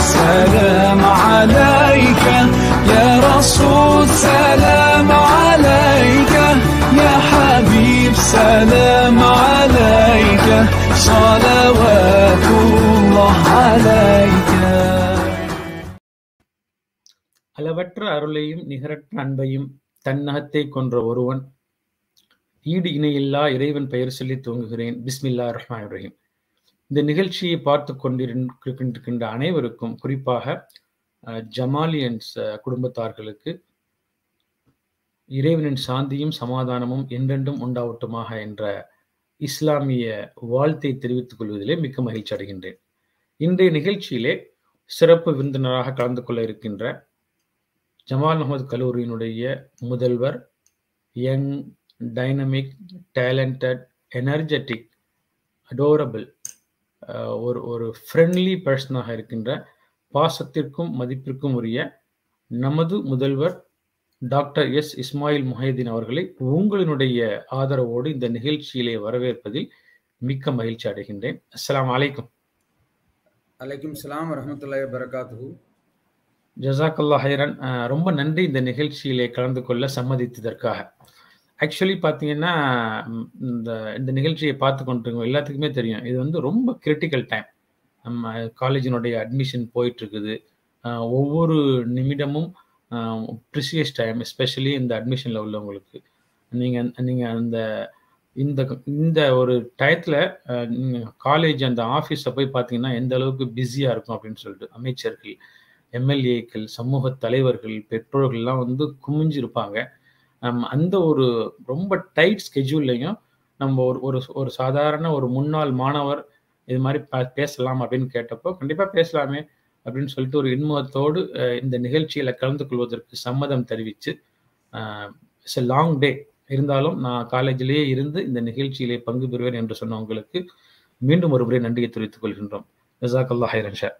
سلام عليك يا رسول سلام عليك يا حبيب سلام عليك صلوات الله عليك அளவற்ற அருளையும் நிகரற்ற அன்பையும் தன்னகத்தை கொன்ற ஒருவன் ஈடு இணையில்லா இறைவன் பெயர் சொல்லி துவங்குகிறேன் பிஸ்மில்லா ரஹ்மான் ரஹீம் இந்த நிகழ்ச்சியை பார்த்து கொண்டிருக்கின்ற அனைவருக்கும் குறிப்பாக அஹ், ஜமாலியன்ஸ் அஹ், குடும்பத்தார்களுக்கு இறைவனின் சாந்தியும் சமாதானமும் என்றென்றும் உண்டாவட்டுமாக என்ற இஸ்லாமிய வாழ்த்தை தெரிவித்துக் கொள்வதிலே மிக்க மகிழ்ச்சி அடைகின்றேன் இன்றைய நிகழ்ச்சியிலே சிறப்பு விருந்தினராக கலந்து கொள்ள இருக்கின்ற ஜமால் முகமது கல்லூரியினுடைய முதல்வர் young dynamic talented energetic adorable ஒரு ஒரு ஃப்ரெண்ட்லி பர்சனாக இருக்கின்ற பாசத்திற்கும் மதிப்பிற்கும் உரிய நமது முதல்வர் டாக்டர் எஸ் இஸ்மாயில் முஹைதீன் அவர்களை உங்களினுடைய ஆதரவோடு இந்த நிகழ்ச்சியிலே வரவேற்பதில் மிக்க மகிழ்ச்சி அடைகின்றேன் அஸ்ஸலாமு அலைக்கும் அலைக்கும் சலாம் வரமத்துல்லாஹி வரகாத்துஹு ஜசாக்கல்லா ஹைரன் அஹ் ரொம்ப நன்றி இந்த நிகழ்ச்சியிலே கலந்து கொள்ள சம்மதித்ததற்காக ஆக்சுவலி பார்த்தீங்கன்னா ம், இந்த இந்த நிகழ்ச்சியை பார்த்து கொண்டிருக்கோம் எல்லாத்துக்குமே தெரியும் இது வந்து ரொம்ப கிரிட்டிக்கல் டைம் நம்ம காலேஜினுடைய அட்மிஷன் போயிட்டு இருக்குது அஹ் ஒவ்வொரு நிமிடமும் ப்ரிசியஸ் டைம் எஸ்பெஷலி இந்த அட்மிஷனில் உள்ளவங்களுக்கு நீங்கள் நீங்கள் அந்த இந்த இந்த ஒரு டயத்தில் நீங்கள் காலேஜ் அந்த ஆஃபீஸை போய் பார்த்தீங்கன்னா எந்த அளவுக்கு பிஸியாக இருக்கும் அப்படின்னு சொல்லிட்டு அமைச்சர்கள் எம்எல்ஏக்கள் சமூக தலைவர்கள் பெற்றோர்கள்லாம் வந்து குமிஞ்சிருப்பாங்க நம்ம அந்த ஒரு ரொம்ப டைட் ஸ்கெட்யூல்லையும் நம்ம ஒரு ஒரு ஒரு சாதாரண ஒரு முன்னாள் மாணவர் இது மாதிரி ப- பேசலாம் அப்படின்னு கேட்டப்போ கண்டிப்பாக பேசலாமே அப்படின்னு சொல்லிட்டு ஒரு இன்முகத்தோடு அஹ், இந்த நிகழ்ச்சியில் கலந்து கொள்வதற்கு சம்மதம் தெரிவித்து இட்ஸ் எ லாங் டே இருந்தாலும் நான் காலேஜிலேயே இருந்து இந்த நிகழ்ச்சியிலே பங்கு பெறுவேன் என்று சொன்ன உங்களுக்கு மீண்டும் ஒரு முறை நன்றியை தெரிவித்துக் கொள்கின்றோம் ஜசாக்கல்லா ஹைரன் ஷா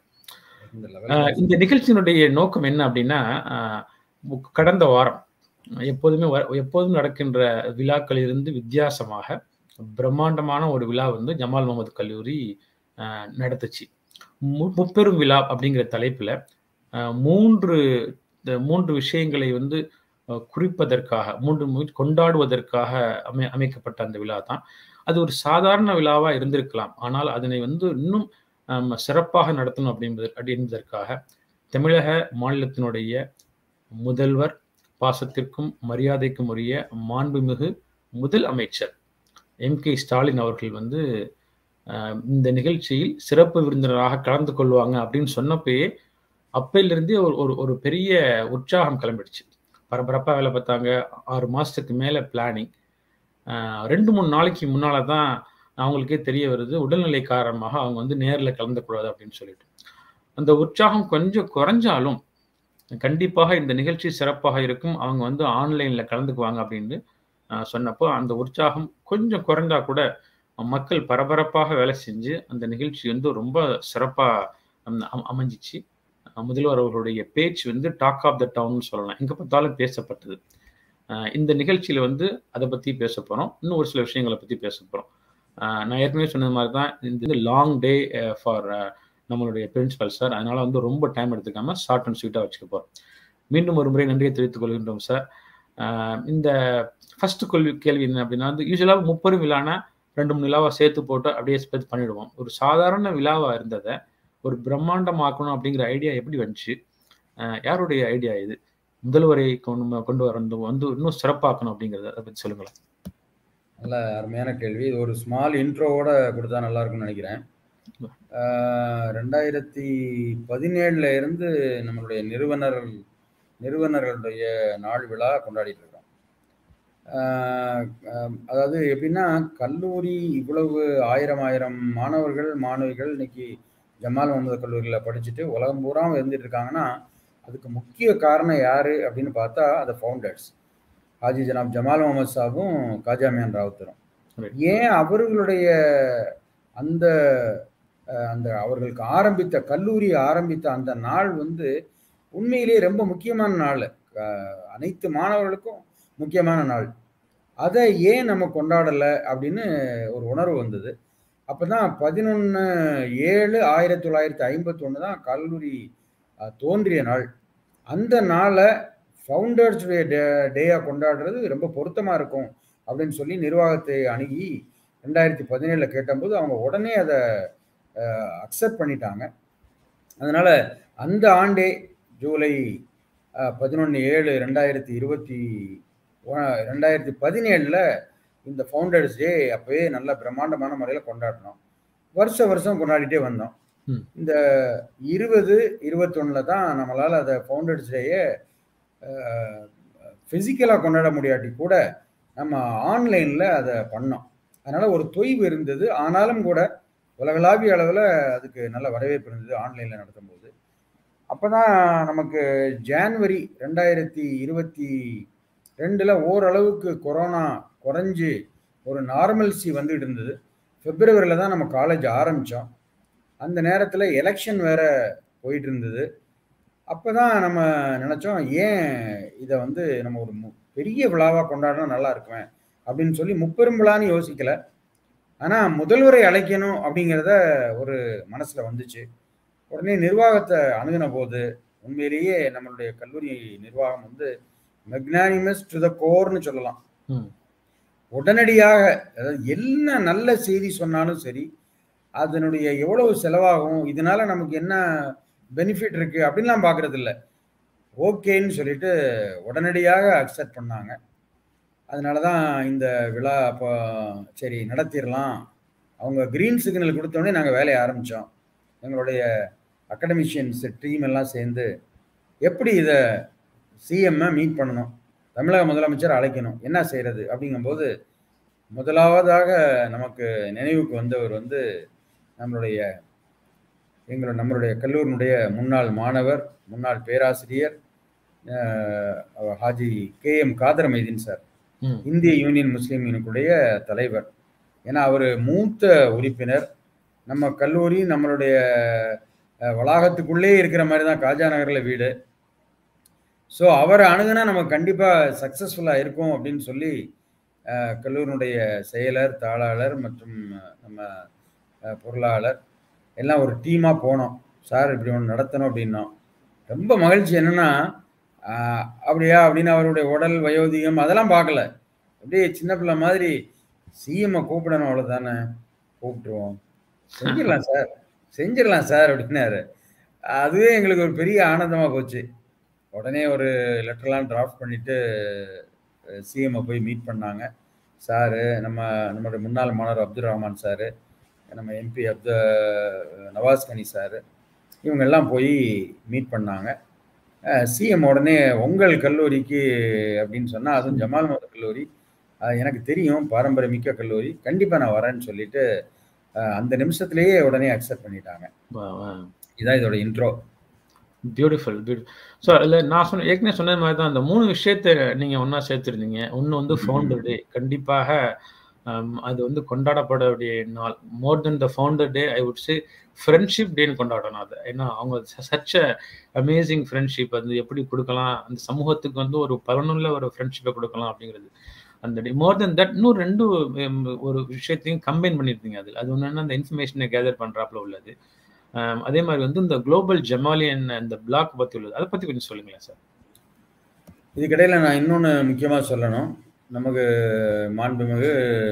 ஆஹ் இந்த நிகழ்ச்சியினுடைய நோக்கம் என்ன அப்படின்னா ஆஹ் மு- கடந்த வாரம் எப்போதுமே வ- எப்போதும் நடக்கின்ற விழாக்களில் இருந்து வித்தியாசமாக பிரம்மாண்டமான ஒரு விழா வந்து ஜமால் முகமது கல்லூரி ஆஹ் நடத்துச்சு மு- முப்பெரும் விழா அப்படிங்கிற தலைப்புல ஆஹ் மூன்று இந்த மூன்று விஷயங்களை வந்து ஆஹ் குறிப்பதற்காக மூன்று மு- கொண்டாடுவதற்காக அமை அமைக்கப்பட்ட அந்த விழா தான் அது ஒரு சாதாரண விழாவா இருந்திருக்கலாம் ஆனால் அதனை வந்து இன்னும் ஆம், சிறப்பாக நடத்தணும் அப்படின்பது அப்படின்பதற்காக தமிழக மாநிலத்தினுடைய முதல்வர் பாசத்திற்கும் மரியாதைக்கும் உரிய மாண்புமிகு முதல் அமைச்சர் எம் கே ஸ்டாலின் அவர்கள் வந்து ஆஹ், இந்த நிகழ்ச்சியில் சிறப்பு விருந்தினராக கலந்து கொள்வாங்க அப்படின்னு சொன்னப்பயே அப்பையிலிருந்தே ஒரு ஒரு ஒரு பெரிய உற்சாகம் கிளம்பிடுச்சு பரபரப்பாக வேலை பார்த்தாங்க ஆறு மாதத்துக்கு மேலே பிளானிங் ரெண்டு மூணு நாளைக்கு முன்னால தான் அவங்களுக்கே தெரிய வருது உடல்நிலை காரணமாக அவங்க வந்து நேரில் கலந்துக்கூடாது அப்படின்னு சொல்லிட்டு அந்த உற்சாகம் கொஞ்சம் குறைஞ்சாலும் கண்டிப்பாக இந்த நிகழ்ச்சி சிறப்பாக இருக்கும் அவங்க வந்து ஆன்லைனில் கலந்துக்குவாங்க அப்படின்னு ஆஹ், சொன்னப்போ அந்த உற்சாகம் கொஞ்சம் குறைஞ்சா கூட மக்கள் பரபரப்பாக வேலை செஞ்சு அந்த நிகழ்ச்சி வந்து ரொம்ப சிறப்பாக அமைஞ்சிச்சு அஹ் முதல்வர் அவர்களுடைய பேச்சு வந்து டாக் ஆஃப் த டவுன் சொல்லலாம் எங்கே பார்த்தாலும் பேசப்பட்டது அஹ் இந்த நிகழ்ச்சியில் வந்து அதை பற்றி பேச போகிறோம் இன்னும் ஒரு சில விஷயங்களை பற்றி பேச போகிறோம் நான் ஏற்கனவே சொன்னது மாதிரி தான் இந்த லாங் டே ஃபார் நம்மளுடைய பிரின்சிபல் சார் அதனால வந்து ரொம்ப டைம் எடுத்துக்காம ஷார்ட் அண்ட் ஸ்வீட்டாக வச்சுக்க போகிறோம் மீண்டும் ஒரு முறை நன்றியை தெரிவித்துக் கொள்கின்றோம் சார் அஹ் இந்த ஃபர்ஸ்ட் கேள்வி கேள்வி என்ன அப்படின்னா வந்து யூஸ்வலாக முப்பெரும் விழானா ரெண்டு மூணு விழாவை சேர்த்து போட்டு அப்படியே ஸ்பெட் பண்ணிடுவோம் ஒரு சாதாரண விழாவாக இருந்ததை ஒரு பிரம்மாண்டமாக்கணும் அப்படிங்கிற ஐடியா எப்படி வந்துச்சு அஹ் யாருடைய ஐடியா இது முதல்வரை கொண்டு கொண்டு வரணும் வந்து இன்னும் சிறப்பாக்கணும் அப்படிங்கிறத அதை பற்றி சொல்லுங்களேன் நல்ல அருமையான கேள்வி இது ஒரு ஸ்மால் இன்ட்ரோவோட கொடுத்தா நல்லா இருக்கும்னு நினைக்கிறேன் ஆஹ் ரெண்டாயிரத்தி பதினேழுல இருந்து நம்மளுடைய நிறுவனர் நிறுவனர்களுடைய நாள் விழா கொண்டாடிட்டு இருக்கோம் ஆஹ் ஆஹ் அதாவது எப்படின்னா கல்லூரி இவ்வளவு ஆயிரம் ஆயிரம் மாணவர்கள் மாணவிகள் இன்னைக்கு ஜமால் முகமது கல்லூரியில் படிச்சுட்டு உலகம் பூரா இருந்துட்டு இருக்காங்கன்னா அதுக்கு முக்கிய காரணம் யாரு அப்படின்னு பார்த்தா அது ஃபவுண்டர்ஸ் ஹாஜி ஜனாப் ஜமால் முகமது சாபும் காஜாமியான் ராவுத்தரும் Right. ஏன் அவர்களுடைய அந்த அஹ், அந்த அவர்களுக்கு ஆரம்பித்த கல்லூரி ஆரம்பித்த அந்த நாள் வந்து உண்மையிலேயே ரொம்ப முக்கியமான நாள் அஹ், அனைத்து மாணவர்களுக்கும் முக்கியமான நாள் அதை ஏன் நம்ம கொண்டாடலை அப்படின்னு ஒரு உணர்வு வந்தது அப்பதான் பதினொன்று ஏழு ஆயிரத்தி தொள்ளாயிரத்தி ஐம்பத்தி ஒன்று தான் கல்லூரி அஹ், தோன்றிய நாள் அந்த நாளை ஃபவுண்டர்ஸ் டே டேயாக கொண்டாடுறது ரொம்ப பொருத்தமாக இருக்கும் அப்படின்னு சொல்லி நிர்வாகத்தை அணுகி ரெண்டாயிரத்தி பதினேழில் கேட்டபோது அவங்க உடனே அதை அக்செப்ட் பண்ணிட்டாங்க அதனால அந்த ஆண்டே ஜூலை பதினொன்று ஏழு ரெண்டாயிரத்தி இருபத்தி ஒ- ரெண்டாயிரத்தி பதினேழில் இந்த ஃபவுண்டர்ஸ் டே அப்போவே நல்ல பிரம்மாண்டமான முறையில் கொண்டாடினோம் வருஷ வருஷம் கொண்டாடிட்டே வந்தோம் ம். இந்த இருபது இருபத்தொன்னில் தான் நம்மளால் அதை ஃபவுண்டர்ஸ் டேயை ஃபிசிக்கலாக கொண்டாட முடியாட்டி கூட நம்ம ஆன்லைனில் அதை பண்ணோம் அதனால் ஒரு தொய்வு இருந்தது ஆனாலும் கூட உலகளாவிய அளவில் அதுக்கு நல்ல வரவேற்பு இருந்தது ஆன்லைனில் நடத்தும் போது அப்போ தான் நமக்கு ஜான்வரி ரெண்டாயிரத்தி இருபத்தி ரெண்டில் ஓரளவுக்கு கொரோனா குறைஞ்சு ஒரு நார்மல்சி வந்துட்டு இருந்தது பிப்ரவரியில் தான் நம்ம காலேஜ் ஆரம்பித்தோம் அந்த நேரத்தில் எலெக்ஷன் வேற போயிட்டு இருந்தது அப்போ தான் நம்ம நினச்சோம் ஏன் இதை வந்து நம்ம ஒரு மு- பெரிய விழாவாக கொண்டாடினா நல்லா இருக்குமே அப்படின்னு சொல்லி முப்பெரும் விழான்னு யோசிக்கல ஆனால் முதல்வரை அழைக்கணும் அப்படிங்கிறத ஒரு மனசில் வந்துச்சு உடனே நிர்வாகத்தை அணுகின போது உண்மையிலேயே நம்மளுடைய கல்லூரி நிர்வாகம் வந்து மெக்னானிமஸ் டு த கோர்னு சொல்லலாம் ம். உடனடியாக அதாவது என்ன நல்ல செய்தி சொன்னாலும் சரி அதனுடைய எவ்வளவு செலவாகும் இதனால நமக்கு என்ன பெனிஃபிட் இருக்கு அப்படின்லாம் பார்க்கறது இல்லை ஓகேன்னு சொல்லிட்டு உடனடியாக அக்செப்ட் பண்ணாங்க அதனால தான் இந்த விழா அப்போ சரி நடத்திடலாம் அவங்க க்ரீன் சிக்னல் கொடுத்தோடனே நாங்கள் வேலையை ஆரம்பித்தோம் எங்களுடைய அகடமிஷியன்ஸ் டீம் எல்லாம் சேர்ந்து எப்படி இதை சிஎம்மை மீட் பண்ணணும் தமிழக முதலமைச்சர் அழைக்கணும் என்ன செய்கிறது அப்படிங்கும்போது முதலாவதாக நமக்கு நினைவுக்கு வந்தவர் வந்து நம்மளுடைய எங்களோட நம்மளுடைய கல்லூரியினுடைய முன்னாள் மாணவர் முன்னாள் பேராசிரியர் அஹ், அவர் Haji K M Kader Mydeen sir ம். இந்திய யூனியன் முஸ்லீம் யூனியனுடைய தலைவர் ஏன்னா அவர் மூத்த உறுப்பினர் நம்ம கல்லூரி நம்மளுடைய அஹ், வளாகத்துக்குள்ளே இருக்கிற மாதிரி தான் காஜா நகரில் வீடு ஸோ அவரை அணுகுனா நம்ம கண்டிப்பாக சக்ஸஸ்ஃபுல்லாக இருக்கும் அப்படின்னு சொல்லி அஹ், கல்லூரியினுடைய செயலர் தாளாளர் மற்றும் அஹ், நம்ம அஹ், பொருளாளர் எல்லாம் ஒரு டீமாக போனோம் சார் இப்படி ஒன்று நடத்தணும் அப்படின்னோம் ரொம்ப மகிழ்ச்சி என்னன்னா ஆஹ், அப்படியா அப்படின்னு அவருடைய உடல் வயோதிகம் அதெல்லாம் பார்க்கல அப்படியே சின்ன பிள்ளை மாதிரி சிஎம்ஐ கூப்பிடணும் அவ்வளோதானே கூப்பிட்டுருவோம் செஞ்சிடலாம் சார் செஞ்சிடலாம் சார் அப்படின்னாரு அதுவே எங்களுக்கு ஒரு பெரிய ஆனந்தமாக போச்சு உடனே ஒரு லெட்டர்லாம் டிராஃப்ட் பண்ணிட்டு சிஎம்ஐ போய் மீட் பண்ணாங்க சாரு நம்ம நம்மளுடைய முன்னாள் மாணவர் அப்துல் ரஹ்மான் சாரு நம்ம எம்பி அப்து நவாஸ் கனி சார் இவங்க எல்லாம் போய் மீட் பண்ணாங்க சிஎம் உடனே உங்கள் கல்லூரிக்கு அப்படின்னு சொன்னால் அதுவும் ஜமால் மத கல்லூரி அஹ் எனக்கு தெரியும் பாரம்பரியமிக்க கல்லூரி கண்டிப்பாக நான் வரேன்னு சொல்லிட்டு அஹ் அந்த நிமிஷத்துலேயே உடனே அக்செப்ட் பண்ணிட்டாங்க வா, வா. இதான் இதோட இன்ட்ரோ பியூட்டிஃபுல் பியூட்டிஃபுல் ஸோ அதில் நான் சொன்ன ஏற்கனவே சொன்னது மாதிரி தான் அந்த மூணு விஷயத்தை நீங்கள் ஒன்றா சேர்த்துருந்தீங்க ஒன்று வந்து ஃபவுண்டர் டே கண்டிப்பாக ஹம், அது வந்து கொண்டாடப்பட வேண்டிய நாள் more than the founder day I would say friendship டேன்னு கொண்டாடணும் அதை ஏன்னா அவங்க சச் அ அமேசிங் ஃப்ரெண்ட்ஷிப் வந்து எப்படி கொடுக்கலாம் அந்த சமூகத்துக்கு வந்து ஒரு பலனுள்ள ஒரு ஃப்ரெண்ட்ஷிப்பை கொடுக்கலாம் அப்படிங்கிறது அந்த டே மோர் தென் தட் இன்னும் ரெண்டு ஹம், ஒரு விஷயத்தையும் கம்பைன் பண்ணியிருந்தீங்க அதில் அது ஒன்று அந்த இன்ஃபர்மேஷனை கேதர் பண்ணுறாப்புல உள்ளது ஆம், அதே மாதிரி வந்து இந்த குளோபல் ஜமாலியன் இந்த பிளாக் பத்தி உள்ளது அதை பத்தி கொஞ்சம் சொல்லுங்களேன் சார் இதுக்கிடையில் நான் இன்னொன்று முக்கியமாக சொல்லணும் நமக்கு மாண்புமிகு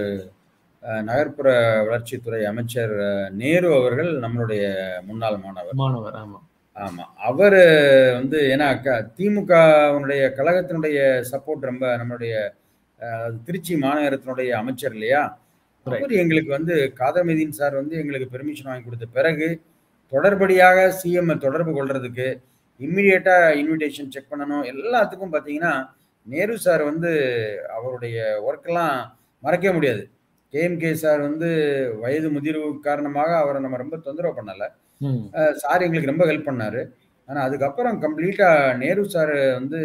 அஹ், நகர்ப்புற வளர்ச்சித்துறை அமைச்சர் அஹ், நேரு அவர்கள் நம்மளுடைய முன்னாள் மாணவர் மாணவர் ஆமா ஆமாம் அவர் வந்து ஏன்னா க திமுகவுடைய கழகத்தினுடைய சப்போர்ட் ரொம்ப நம்மளுடைய அஹ், திருச்சி மாநகரத்தினுடைய அமைச்சர் இல்லையா Right. அவர் எங்களுக்கு வந்து காதமதீன் சார் வந்து எங்களுக்கு பெர்மிஷன் வாங்கி கொடுத்த பிறகு தொடர்படியாக சிஎம் தொடர்பு கொள்றதுக்கு இம்மிடியட்டா இன்விடேஷன் செக் பண்ணணும் எல்லாத்துக்கும் பார்த்தீங்கன்னா நேரு சார் வந்து அவருடைய ஒர்க்கெல்லாம் மறக்கவே முடியாது கேஎம்கே சார் வந்து வயது முதிர்வு காரணமாக அவரை நம்ம ரொம்ப தொந்தரவு பண்ணலை ம் சார் எங்களுக்கு ரொம்ப ஹெல்ப் பண்ணாரு ஆனால் அதுக்கப்புறம் கம்ப்ளீட்டாக நேரு சார் வந்து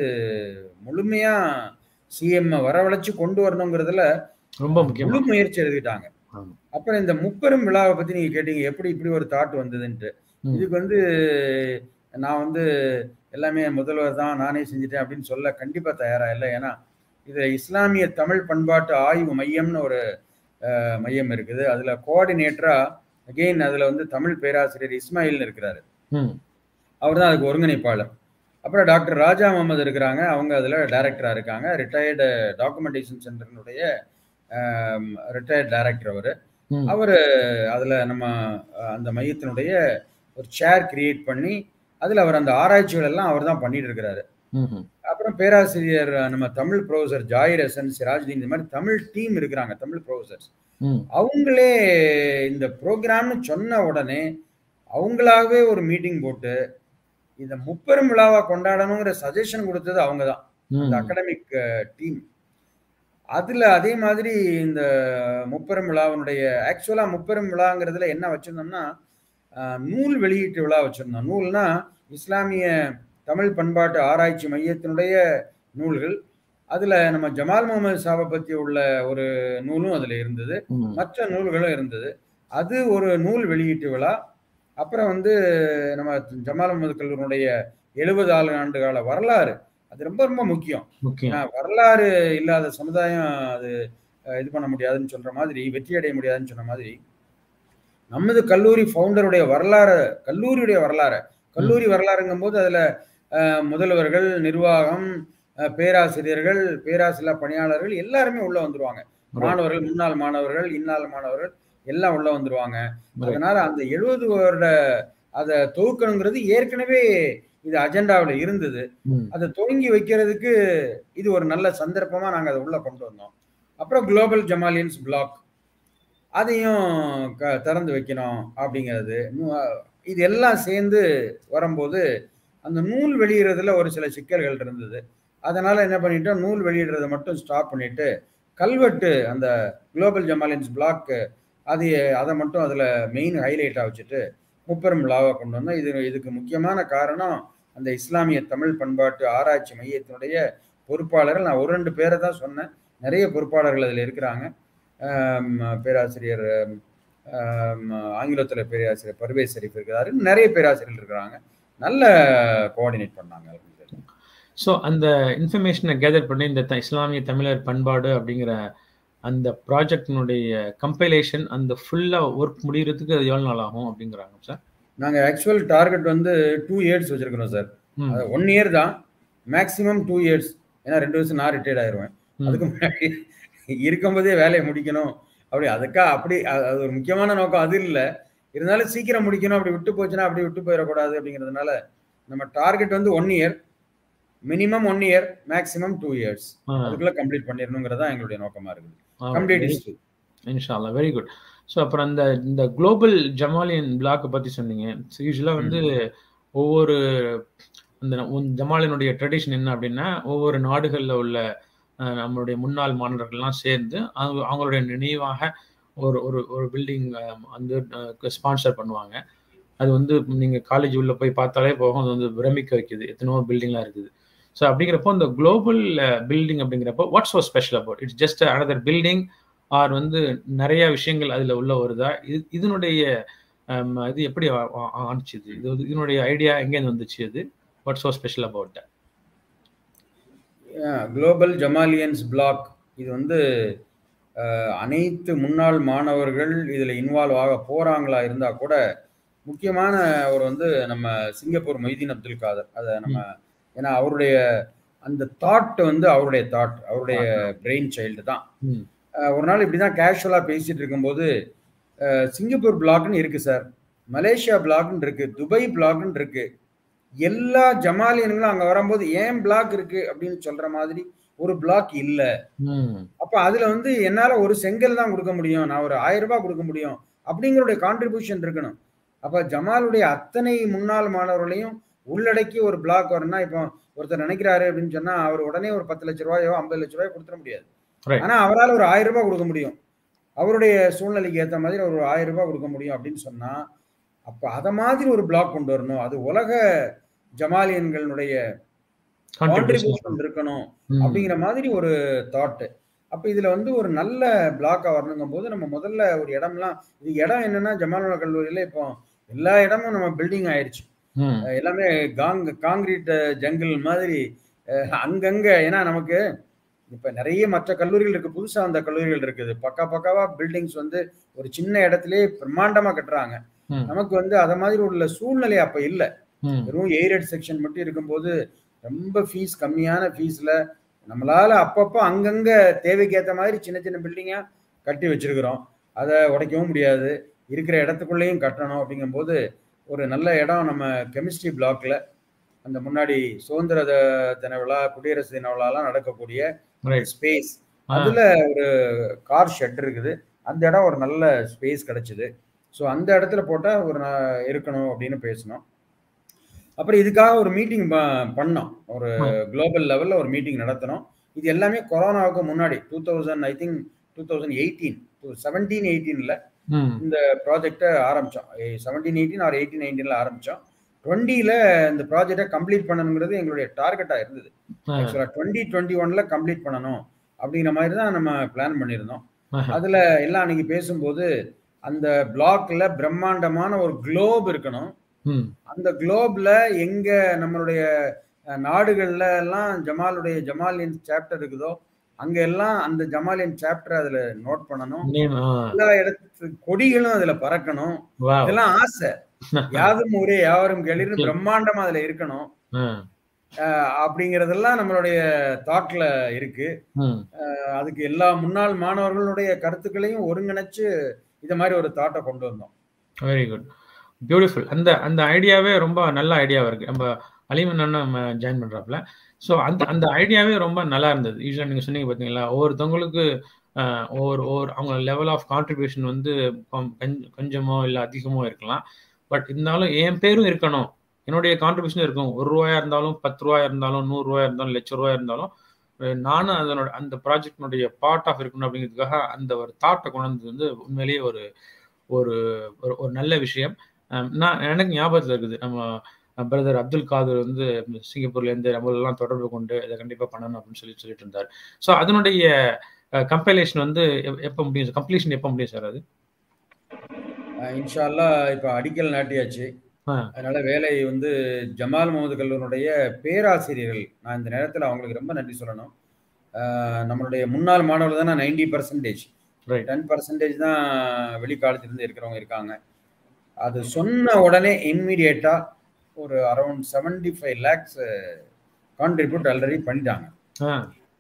முழுமையாக சிஎம் வரவழைச்சு கொண்டு வரணுங்கிறதுல ரொம்ப முழு முக்கியமா முயற்சி எடுத்துக்கிட்டாங்க ஆமா. அப்புறம் இந்த முப்பெரும் விழாவை பற்றி நீங்கள் கேட்டீங்க எப்படி இப்படி ஒரு தாட் வந்ததுன்ட்டு ம். இதுக்கு வந்து நான் வந்து எல்லாமே முதல்வர் தான் நானே செஞ்சுட்டேன் அப்படின்னு சொல்ல கண்டிப்பாக தயாராக இல்லை ஏன்னா இது இஸ்லாமிய தமிழ் பண்பாட்டு ஆய்வு மையம்னு ஒரு அஹ், மையம் இருக்குது அதுல கோஆர்டினேட்டரா அகெயின் அதுல வந்து தமிழ் பேராசிரியர் இஸ்மாயில்னு இருக்கிறாரு ம் அவர் தான் அதுக்கு ஒருங்கிணைப்பாளர் அப்புறம் டாக்டர் ராஜா முகமது இருக்கிறாங்க அவங்க அதில் டைரக்டராக இருக்காங்க ரிட்டையர்டு டாக்குமெண்டேஷன் சென்டரினுடைய ரிட்டையர்ட் டைரக்டர் அவர் ம் அவர் அதில் நம்ம அஹ், அந்த மையத்தினுடைய ஒரு சேர் கிரியேட் பண்ணி அதில் அவர் அந்த ஆராய்ச்சிகள் எல்லாம் அவர் தான் பண்ணிட்டு இருக்கிறாரு ம்ஹும். அப்புறம் பேராசிரியர் அஹ், நம்ம தமிழ் ப்ரொஃபசர் ஜாயிர் ஹசன் சிராஜ்தீன் இந்த மாதிரி தமிழ் டீம் இருக்கிறாங்க தமிழ் ப்ரொஃபசர்ஸ் ம் அவங்களே இந்த ப்ரோக்ராம்னு சொன்ன உடனே அவங்களாவே ஒரு மீட்டிங் போட்டு இந்த முப்பெரும் விழாவை கொண்டாடணுங்கிற சஜஷன் கொடுத்தது அவங்க தான் இந்த ம் அகடமிக் டீம் அதுல அதே மாதிரி இந்த முப்பெரும் விழாவினுடைய ஆக்சுவலா முப்பெரும் விழாங்கிறதுல என்ன வச்சிருந்தோம்னா அஹ், நூல் வெளியீட்டு விழா வச்சிருந்தோம் நூல்னா இஸ்லாமிய தமிழ் பண்பாட்டு ஆராய்ச்சி மையத்தினுடைய நூல்கள் அதுல நம்ம ஜமால் முகமது சாவை பத்தி உள்ள ஒரு நூலும் அதுல இருந்தது ம் மற்ற நூல்களும் இருந்தது அது ஒரு நூல் வெளியீட்டு விழா அப்புறம் வந்து நம்ம ஜமால் முகமது கல்லூரினுடைய எழுபது ஆறு ஆண்டு கால வரலாறு அது ரொம்ப ரொம்ப முக்கியம் முக்கியம் ஏன்னா வரலாறு இல்லாத சமுதாயம் அது அஹ், இது பண்ண முடியாதுன்னு சொல்ற மாதிரி வெற்றி அடைய முடியாதுன்னு சொன்ன மாதிரி நமது கல்லூரி ஃபவுண்டருடைய வரலாறு கல்லூரியுடைய வரலாறு கல்லூரி வரலாறுங்கும் போது அதுல அஹ், முதல்வர்கள் நிர்வாகம் அஹ், பேராசிரியர்கள் பேராசிரியர் பணியாளர்கள் எல்லாருமே உள்ள வந்துருவாங்க மாணவர்கள் முன்னாள் மாணவர்கள் இன்னாள் மாணவர்கள் எல்லாம் உள்ள வந்துருவாங்க Right. அதனால அந்த எழுபது வருட அதை தொகுக்கணுங்கிறது ஏற்கனவே இது அஜெண்டாவில் இருந்தது ம் அதை துவங்கி வைக்கிறதுக்கு இது ஒரு நல்ல சந்தர்ப்பமா நாங்க அதை உள்ள கொண்டு வந்தோம் அப்புறம் குளோபல் ஜமாலியன்ஸ் பிளாக் அதையும் க- திறந்து வைக்கணும் அப்படிங்கிறது நூ- இது எல்லாம் சேர்ந்து வரும்போது அந்த நூல் வெளியிடுறதுல ஒரு சில சிக்கல்கள் இருந்தது அதனால என்ன பண்ணிட்டோம் நூல் வெளியிடுறதை மட்டும் ஸ்டாப் பண்ணிட்டு கல்வெட்டு அந்த குளோபல் ஜமாலியன்ஸ் பிளாக் அது அதை மட்டும் அதில் மெயின் ஹைலைட்டாக வச்சுட்டு முப்பெரும் விழாவை கொண்டு வந்தோம் இது இதுக்கு முக்கியமான காரணம் அந்த இஸ்லாமிய தமிழ் பண்பாட்டு ஆராய்ச்சி மையத்தினுடைய பொறுப்பாளர்கள் நான் ஒரு ரெண்டு பேரை தான் சொன்னேன் நிறைய பொறுப்பாளர்கள் அதில் இருக்கிறாங்க ஆம், பேராசிரியர் ஆம், ஆங்கிலத்தில் பேராசிரியர் பர்வேஸ் ஷெரீப் இருக்கிறாரு நிறைய பேராசிரியர்கள் இருக்கிறாங்க நல்ல கோஆர்டினேட் பண்ணாங்க ஸோ அந்த இன்ஃபர்மேஷனை கேதர் பண்ணி இந்த த- இஸ்லாமிய தமிழர் பண்பாடு அப்படிங்கிற அந்த ப்ராஜெக்டினுடைய கம்பைலேஷன் அந்த ஃபுல்லாக ஒர்க் முடிகிறதுக்கு அது எவ்வளோ நாள் ஆகும் அப்படிங்கிறாங்க சார் நாங்கள் ஆக்சுவல் டார்கெட் வந்து டூ இயர்ஸ் வச்சிருக்கிறோம் சார் ம் ஒன் இயர் தான் மேக்ஸிமம் டூ இயர்ஸ் ஏன்னா ரெண்டு வருஷம் நான் ரிட்டையர்ட் ஆயிடுவேன் ம். அதுக்கு முன்னாடி இருக்கும்போதே வேலையை முடிக்கணும் அப்படி அதுக்கா அப்படி அது அது ஒரு முக்கியமான நோக்கம் அது இல்லை இருந்தாலும் சீக்கிரம் முடிக்கணும் அப்படி விட்டு போச்சுன்னா அப்படி விட்டு போயிடக்கூடாது அப்படிங்கிறதுனால நம்ம டார்கெட் வந்து one year minimum one year maximum two years ஆ, அதுக்குள்ள கம்ப்ளீட் பண்ணிடணுங்கிறது தான் எங்களுடைய நோக்கமா இருக்குது ஆ, கம்ப்ளீட் very- இஸ் இன்ஷால்லா வெரி குட் ஸோ அப்புறம் அந்த இந்த குளோபல் ஜமாலியன் பிளாக்கை பற்றி சொன்னீங்க யூஸ்வலாக வந்து ஒவ்வொரு அந்த உன் ஜமாலினுடைய ட்ரெடிஷன் என்ன அப்படின்னா ஒவ்வொரு நாடுகளில் உள்ள அஹ், நம்மளுடைய முன்னாள் மாணவர்கள்லாம் சேர்ந்து அவங்க அவங்களுடைய நினைவாக ஒரு ஒரு ஒரு பில்டிங் வந்து ஸ்பான்சர் பண்ணுவாங்க அது வந்து நீங்கள் காலேஜ் உள்ள போய் பார்த்தாலே போகும் அது வந்து பிரமிக்க வைக்குது எத்தனையோ பில்டிங்லாம் இருக்குது ஸோ அப்படிங்கிறப்போ இந்த குளோபல் பில்டிங் அப்படிங்கிறப்போ what's so special about it's just another building are வந்து நிறைய விஷயங்கள் அதுல உள்ள வருதா இது இதனுடைய ஹம், இது எப்படி ஆ- ஆ- ஆணுச்சுது இது வந்து- இதனுடைய ஐடியா எங்கேருந்து வந்துச்சு அது what so special about global Jamalians block இது வந்து அஹ், அனைத்து முன்னாள் மாணவர்கள் இதில் இன்வால்வ் ஆக போறாங்களா இருந்தா கூட முக்கியமான ஒரு வந்து நம்ம சிங்கப்பூர் மொய்தீன் அப்துல் காதர் அதை நம்ம ஏன்னா அவருடைய அந்த தாட் வந்து அவருடைய தாட் அவருடைய பிரெயின் சைல்டு தான் ம் அஹ், ஒரு நாள் இப்படி தான் கேஷுவலாக பேசிட்டு இருக்கும்போது அஹ், சிங்கப்பூர் பிளாக்னு இருக்கு சார் மலேசியா பிளாக்னு இருக்கு துபாய் பிளாக்னு இருக்கு எல்லா ஜமாலியன்களும் அங்க வரும்போது ஏன் பிளாக் இருக்கு அப்படின்னு சொல்ற மாதிரி ஒரு பிளாக் இல்ல ம் அப்ப அதுல வந்து என்னால ஒரு செங்கல் தான் கொடுக்க முடியும் நான் ஒரு ஆயிரம் ரூபாய் கொடுக்க முடியும் அப்படிங்கிறடைய கான்ட்ரிபியூஷன் இருக்கணும் அப்ப ஜமாலுடைய அத்தனை முன்னாள் மாணவர்களையும் உள்ளடக்கி ஒரு பிளாக் வரணும்னா இப்போ ஒருத்தர் நினைக்கிறாரு அப்படின்னு சொன்னா அவர் உடனே ஒரு பத்து லட்ச ரூபாயோ ஐம்பது லட்ச ரூபாயோ கொடுத்துட முடியாது Right. ஆனா அவரால் ஒரு ஆயிரம் ரூபாய் கொடுக்க முடியும் அவருடைய சூழ்நிலைக்கு ஏத்த மாதிரி ஒரு ஆயிரம் ரூபாய் கொடுக்க முடியும் அப்படின்னு சொன்னா அப்ப அத மாதிரி ஒரு பிளாக் கொண்டு வரணும் அது உலக ஜமாலியன்களுடைய கான்ட்ரிபியூஷன் இருக்கணும் அப்படிங்கிற மாதிரி ஒரு தாட் அப்ப இதுல வந்து ஒரு நல்ல பிளாக்கா வரணுங்கும் போது நம்ம முதல்ல ஒரு இடம்லாம் இது இடம் என்னன்னா ஜமாலுல்லா கல்லூரியில இப்போ எல்லா இடமும் நம்ம பில்டிங் ஆயிடுச்சு அஹ் எல்லாமே காங் காங்கிரீட் ஜங்கிள் மாதிரி அஹ் அங்கங்க ஏன்னா நமக்கு இப்ப நிறைய மற்ற கல்லூரிகள் இருக்கு புதுசா அந்த கல்லூரிகள் இருக்குது பக்கா பக்காவா பில்டிங்ஸ் வந்து ஒரு சின்ன இடத்துலயே பிரம்மாண்டமா கட்டுறாங்க ம், நமக்கு வந்து அத மாதிரி உள்ள சூழ்நிலை அப்ப இல்ல ம், வெறும் எய்டட் செக்ஷன் மட்டும் இருக்கும்போது ரொம்ப ஃபீஸ் கம்மியான ஃபீஸ்ல நம்மளால அப்பப்போ அங்கங்க தேவைக்கு ஏத்த மாதிரி சின்ன சின்ன பில்டிங்கா கட்டி வச்சிருக்கிறோம் அதை உடைக்கவும் முடியாது இருக்கிற இடத்துக்குள்ளேயும் கட்டணும் அப்படிங்கும்போது ஒரு நல்ல இடம் நம்ம கெமிஸ்ட்ரி பிளாக்ல அந்த முன்னாடி சுதந்திர த- தின விழா குடியரசு தின விழாலாம் நடக்கக்கூடிய ரைட் ஸ்பேஸ் ஆ, அதுல ஒரு கார் ஷெட் இருக்குது அந்த இடம் ஒரு நல்ல ஸ்பேஸ் கிடைச்சது ஸோ அந்த இடத்துல போட்டா ஒரு நா- இருக்கணும் அப்படின்னு பேசணும் அப்புறம் இதுக்காக ஒரு மீட்டிங் பண்ணோம் ஒரு ஆ, குளோபல் லெவல்ல ஒரு மீட்டிங் நடத்தினோம் இது எல்லாமே கொரோனாவுக்கு முன்னாடி two thousand I think two thousand eighteen two seventeen எயிட்டீன்ல ம், இந்த ப்ராஜெக்டை ஆரம்பித்தோம் செவன்டீன் எயிட்டீன் ஆர் எயிட்டீன் நைன்டீனில் ஆரம்பித்தோம் டுவெண்ட்டியில் இந்த ப்ராஜெக்டை கம்ப்ளீட் பண்ணணுங்கிறது எங்களுடைய டார்கெட்டாக இருந்தது ஆ, ஆக்சுவலாக டுவெண்ட்டி டுவெண்ட்டி ஒன்ல கம்ப்ளீட் பண்ணணும் அப்படிங்கிற மாதிரி தான் நம்ம பிளான் பண்ணியிருந்தோம் ஆஹா, அதில் எல்லாம் அன்னைக்கு பேசும்போது அந்த பிளாக்ல பிரம்மாண்டமான ஒரு குளோப் இருக்கணும் ம், அந்த குளோப்ல எங்க நம்மளுடைய அஹ், நாடுகள்ல எல்லாம் ஜமாலுடைய ஜமாலியன் சாப்டர் இருக்குதோ அங்க எல்லாம் அந்த ஜமாலியன் சாப்டர் அதுல நோட் பண்ணணும் name, ஆ, எல்லா இடத்து கொடிகளும் அதுல பறக்கணும் wow. இதெல்லாம் ஆசை யாதும் ஊரே யாவரும் கேளிர்னு பிரம்மாண்டமா அதுல இருக்கணும் ஆ, அஹ், அப்படிங்கறதெல்லாம் நம்மளுடைய தாட்ல இருக்கு ம், அஹ், அதுக்கு எல்லா முன்னாள் மாணவர்களுடைய கருத்துக்களையும் ஒருங்கிணைச்சு இத மாதிரி ஒரு தாட்டை கொண்டு வந்தோம் வெரி குட் பியூட்டிஃபுல் அந்த அந்த ஐடியாவே ரொம்ப நல்ல ஐடியாவா இருக்கு நம்ம அலிமன் அண்ணன் நம்ம ஜாயின் பண்றாப்ல ஸோ அந்த அந்த ஐடியாவே ரொம்ப நல்லா இருந்தது யூஸ்வலாக நீங்க சொன்னீங்க பார்த்தீங்களா ஒவ்வொருத்தவங்களுக்கு ஆஹ், ஒவ்வொரு ஒவ்வொரு அவங்க லெவல் ஆஃப் கான்ட்ரிபியூஷன் வந்து கொம்- கொஞ்ச- கொஞ்சமோ இல்லை அதிகமோ இருக்கலாம் பட் இருந்தாலும் என் பேரும் இருக்கணும் என்னுடைய கான்ட்ரிபியூஷன் இருக்கும் ஒரு ரூபாயா இருந்தாலும் பத்து ரூபாயா இருந்தாலும் நூறு ரூபாயா இருந்தாலும் லட்ச ரூபாயா இருந்தாலும் அஹ், நானும் அதனோட அந்த ப்ராஜெக்டினுடைய பார்ட் ஆஃப் இருக்கணும் அப்படிங்கிறதுக்காக அந்த ஒரு தாட்டை கொண்டு வந்தது வந்து உண்மையிலேயே ஒரு ஒரு ஒரு ஒரு நல்ல விஷயம் அஹ் நான் எனக்கு ஞாபகத்தில் இருக்குது நம்ம பிரதர் அப்துல் காதர் வந்து சிங்கப்பூர்லேருந்து நம்மளெல்லாம் தொடர்பு கொண்டு இதை கண்டிப்பாக பண்ணணும் அப்படின்னு சொல்லி சொல்லிட்டு இருந்தார் ஸோ அதனுடைய கம்பைலேஷன் வந்து எப்- எப்போ முடியும் கம்ப்ளீஷன் எப்போ முடியும் சார் அது அஹ், இன்ஷா அல்லாஹ் இப்ப அடிக்கல் நாட்டியாச்சு ஆ அதனால வேலை வந்து ஜமால் முகமது கல்லூனுடைய பேராசிரியர்கள் நான் இந்த நேரத்தில் அவங்களுக்கு ரொம்ப நன்றி சொல்லணும் அஹ் நம்மளுடைய முன்னாள் மாணவர்கள் தானே ninety percentage right ten percentage தான் வெளிக்காலத்திலிருந்து இருக்கிறவங்க இருக்காங்க அது சொன்ன உடனே இம்மீடியட்டா ஒரு around seventy five lakhs contribute already பண்ணிட்டாங்க ஆ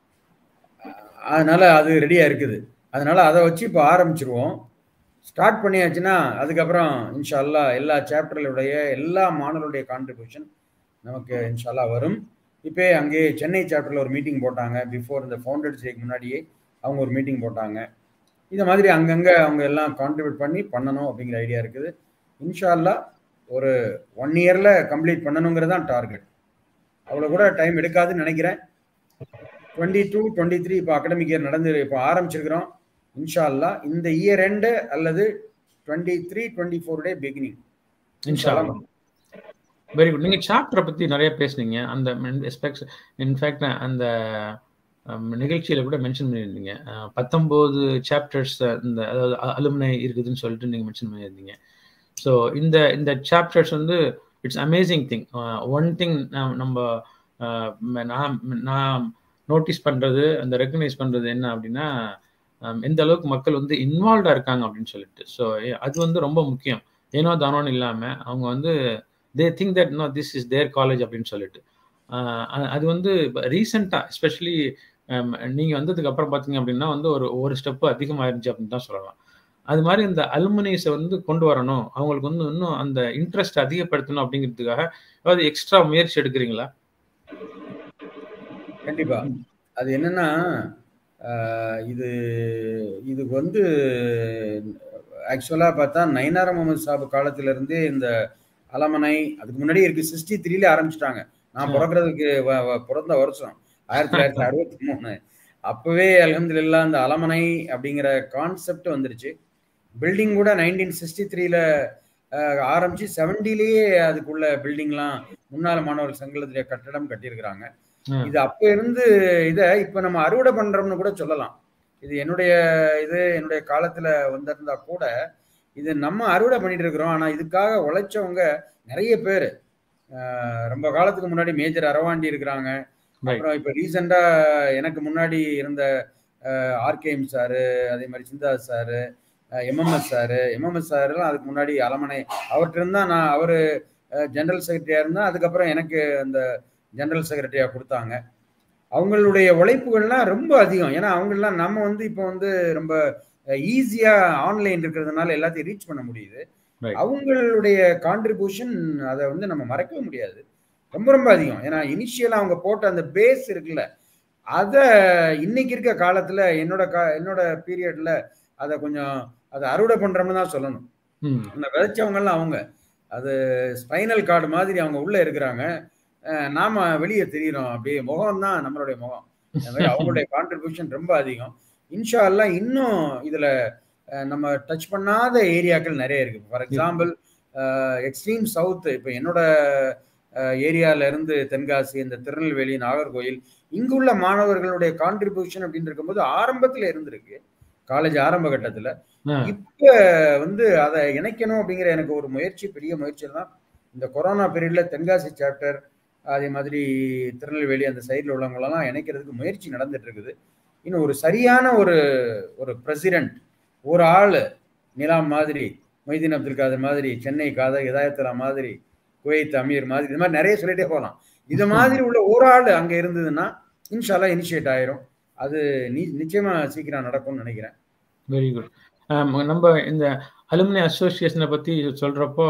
அதனால அது ரெடியா இருக்குது அதனால அதை வச்சு இப்போ ஆரம்பிச்சிருவோம் ஸ்டார்ட் பண்ணியாச்சுன்னா அதுக்கப்புறம் இன்ஷா அல்லாஹ் எல்லா சாப்டர்களுடைய எல்லா மாணவர்களுடைய கான்ட்ரிபியூஷன் நமக்கு இன்ஷா அல்லாஹ் வரும் இப்போ அங்கே சென்னை சாப்டரில் ஒரு மீட்டிங் போட்டாங்க பிஃபோர் இந்த ஃபவுண்டர்ஸ் டேக்கு முன்னாடியே அவங்க ஒரு மீட்டிங் போட்டாங்க இந்த மாதிரி அங்கங்கே அவங்க எல்லாம் கான்ட்ரிபியூட் பண்ணி பண்ணணும் அப்படிங்கிற ஐடியா இருக்குது இன்ஷா அல்லாஹ் ஒரு ஒன் இயரில் கம்ப்ளீட் பண்ணணுங்கிறது தான் டார்கெட் அவ்வளோ கூட டைம் எடுக்காதுன்னு நினைக்கிறேன் டுவெண்ட்டி டூ டுவெண்ட்டி த்ரீ இப்போ அகடமிக் இயர் நடந்து இப்போ ஆரம்பிச்சிருக்கிறோம் இன்ஷா அல்லாஹ் இந்த இயர் எண்டு அல்லது twenty three twenty four the beginning இன்ஷா அல்லாஹ் வெரி குட் நீங்கள் சாப்டரை பற்றி நிறைய பேசுனீங்க அந்த எஸ்பெக்ட் இன்ஃபேக்ட் அந்த ஹம், நிகழ்ச்சியில கூட மென்ஷன் பண்ணியிருந்தீங்க அஹ், பத்தொன்பது சாப்டர்ஸ் இந்த அதாவது அலுமினை இருக்குதுன்னு சொல்லிட்டு நீங்கள் மென்ஷன் பண்ணியிருந்தீங்க ஸோ இந்த இந்த சாப்டர்ஸ் வந்து it's amazing thing one thing நம்ம அஹ், ம- நான் நான் நோட்டீஸ் பண்ணுறது அந்த ரெக்கக்னைஸ் பண்ணுறது என்ன அப்படின்னா ஹம், எந்த அளவுக்கு மக்கள் வந்து இன்வால்வ்டாக இருக்காங்க அப்படின்னு சொல்லிட்டு ஸோ அது வந்து ரொம்ப முக்கியம் ஏனோ தானோன்னு இல்லாமல் அவங்க வந்து they think that no this is their college அப்படின்னு சொல்லிட்டு ஆஹ் அ- அது வந்து ரீசெண்டாக எஸ்பெஷலி நீங்கள் வந்ததுக்கு அப்புறம் பார்த்தீங்க அப்படின்னா வந்து ஒரு ஒரு ஸ்டெப்பு அதிகமாயிருந்துச்சு அப்படின்னு தான் சொல்லலாம் அது மாதிரி இந்த அலுமினியஸை வந்து கொண்டு வரணும் அவங்களுக்கு வந்து இன்னும் அந்த இன்ட்ரெஸ்ட் அதிகப்படுத்தணும் அப்படிங்கிறதுக்காக ஏதாவது எக்ஸ்ட்ரா முயற்சி எடுக்கிறீங்களா கண்டிப்பா அது என்னன்னா ஆஹ், இது இதுக்கு வந்து ஆக்சுவலாக பார்த்தா நைனார் முகமது சாபு காலத்துல இருந்தே இந்த அலமனை அதுக்கு முன்னாடி இருக்கு சிக்ஸ்டி த்ரீல ஆரம்பிச்சிட்டாங்க நான் ஆ. பிறக்கிறதுக்கு வ- வ- பிறந்த வருஷம் ஆயிரத்தி தொள்ளாயிரத்தி அறுபத்தி மூணு அப்பவே அலமதுல்லா அந்த அலமனை அப்படிங்கிற கான்செப்ட் வந்துருச்சு பில்டிங் கூட நைன்டீன் சிக்ஸ்டி த்ரீல ஆரம்பிச்சு செவன்டிலேயே அதுக்குள்ள பில்டிங்லாம் முன்னாள் மாணவர் சங்கத்துடைய கட்டடம் கட்டியிருக்கிறாங்க ஆ. இது அப்ப இருந்து இத இப்ப நம்ம அறுவடை பண்றோம்னு கூட சொல்லலாம் இது என்னுடைய இது என்னுடைய காலத்துல வந்திருந்தா கூட இது நம்ம அறுவடை பண்ணிட்டு இருக்கிறோம் ஆனா இதுக்காக உழைச்சவங்க நிறைய பேர் ரொம்ப காலத்துக்கு முன்னாடி மேஜர் அரவாண்டி இருக்கிறாங்க ரைட் அப்புறம் இப்போ ரீசெண்டா எனக்கு முன்னாடி இருந்த ஆர்கேஎம் சாரு அதே மாதிரி சிந்தாஸ் சாரு எம்எம்எஸ் சாரு எம்எம்எஸ் சாருலாம் அதுக்கு முன்னாடி அலமனை அவர்கிட்ட இருந்தா நான் அவர் ஜெனரல் செக்ரட்டரியா இருந்தா அதுக்கப்புறம் எனக்கு அந்த ஜெனரல் செக்ரட்டரியா கொடுத்தாங்க அவங்களுடைய உழைப்புகள்லாம் ரொம்ப அதிகம் ஏன்னா அவங்கெல்லாம் நம்ம வந்து இப்போ வந்து ரொம்ப ஈஸியா ஆன்லைன் இருக்கிறதுனால எல்லாத்தையும் ரீச் பண்ண முடியுது Right. அவங்களுடைய கான்ட்ரிபியூஷன் அதை வந்து நம்ம மறக்கவே முடியாது ரொம்ப ரொம்ப அதிகம் ஏன்னா இனிஷியலா அவங்க போட்ட அந்த பேஸ் இருக்குல்ல அதை இன்னைக்கு இருக்க காலத்துல என்னோட கா என்னோட பீரியட்ல அதை கொஞ்சம் அதை அறுவடை பண்றோம்னு தான் சொல்லணும் ம் அந்த விதைச்சவங்கலாம் அவங்க அது ஸ்பைனல் கார்டு மாதிரி அவங்க உள்ள இருக்கிறாங்க அஹ் நாம வெளியே தெரியிறோம் அப்படியே முகம் தான் நம்மளுடைய முகம் அந்த மாதிரி அவங்களுடைய கான்ட்ரிபியூஷன் ரொம்ப அதிகம் இன்ஷா அல்லாஹ் இன்னும் இதுல அஹ், நம்ம டச் பண்ணாத ஏரியாக்கள் நிறைய இருக்கு ஃபார் எக்ஸாம்பிள் எக்ஸ்ட்ரீம் சவுத் இப்போ என்னோட ஏரியால இருந்து தென்காசி இந்த திருநெல்வேலி நாகர்கோயில் இங்குள்ள மாணவர்களுடைய கான்ட்ரிபியூஷன் அப்படின்னு இருக்கும்போது ஆரம்பத்துல இருந்திருக்கு காலேஜ் ஆரம்ப கட்டத்துல ஆ, இப்ப வந்து அதை இணைக்கணும் அப்படிங்கிற எனக்கு ஒரு முயற்சி பெரிய முயற்சி தான் இந்த கொரோனா பீரியட்ல தென்காசி சாப்டர் அதே மாதிரி திருநெல்வேலி அந்த சைடில் உள்ளவங்களெல்லாம் இணைக்கிறதுக்கு முயற்சி நடந்துட்டு இருக்குது இன்னும் ஒரு சரியான ஒரு ஒரு பிரசிடென்ட் ஒரு ஆள் நிலாம் மாதிரி மொய்தீன் அப்துல் காதர் மாதிரி சென்னை காதர் இதாயத்துலா மாதிரி குவைத் அமீர் மாதிரி இது மாதிரி நிறைய சொல்லிட்டே போகலாம் இது மாதிரி உள்ள ஒரு ஆள் அங்க இருந்ததுன்னா இன்ஷால்லா இனிஷியேட் ஆயிரும் அது நீ நிச்சயமா சீக்கிரம் நடக்கும்னு நினைக்கிறேன் வெரி குட் நம்ம இந்த அலுமினி அசோசியேஷனை பற்றி சொல்கிறப்போ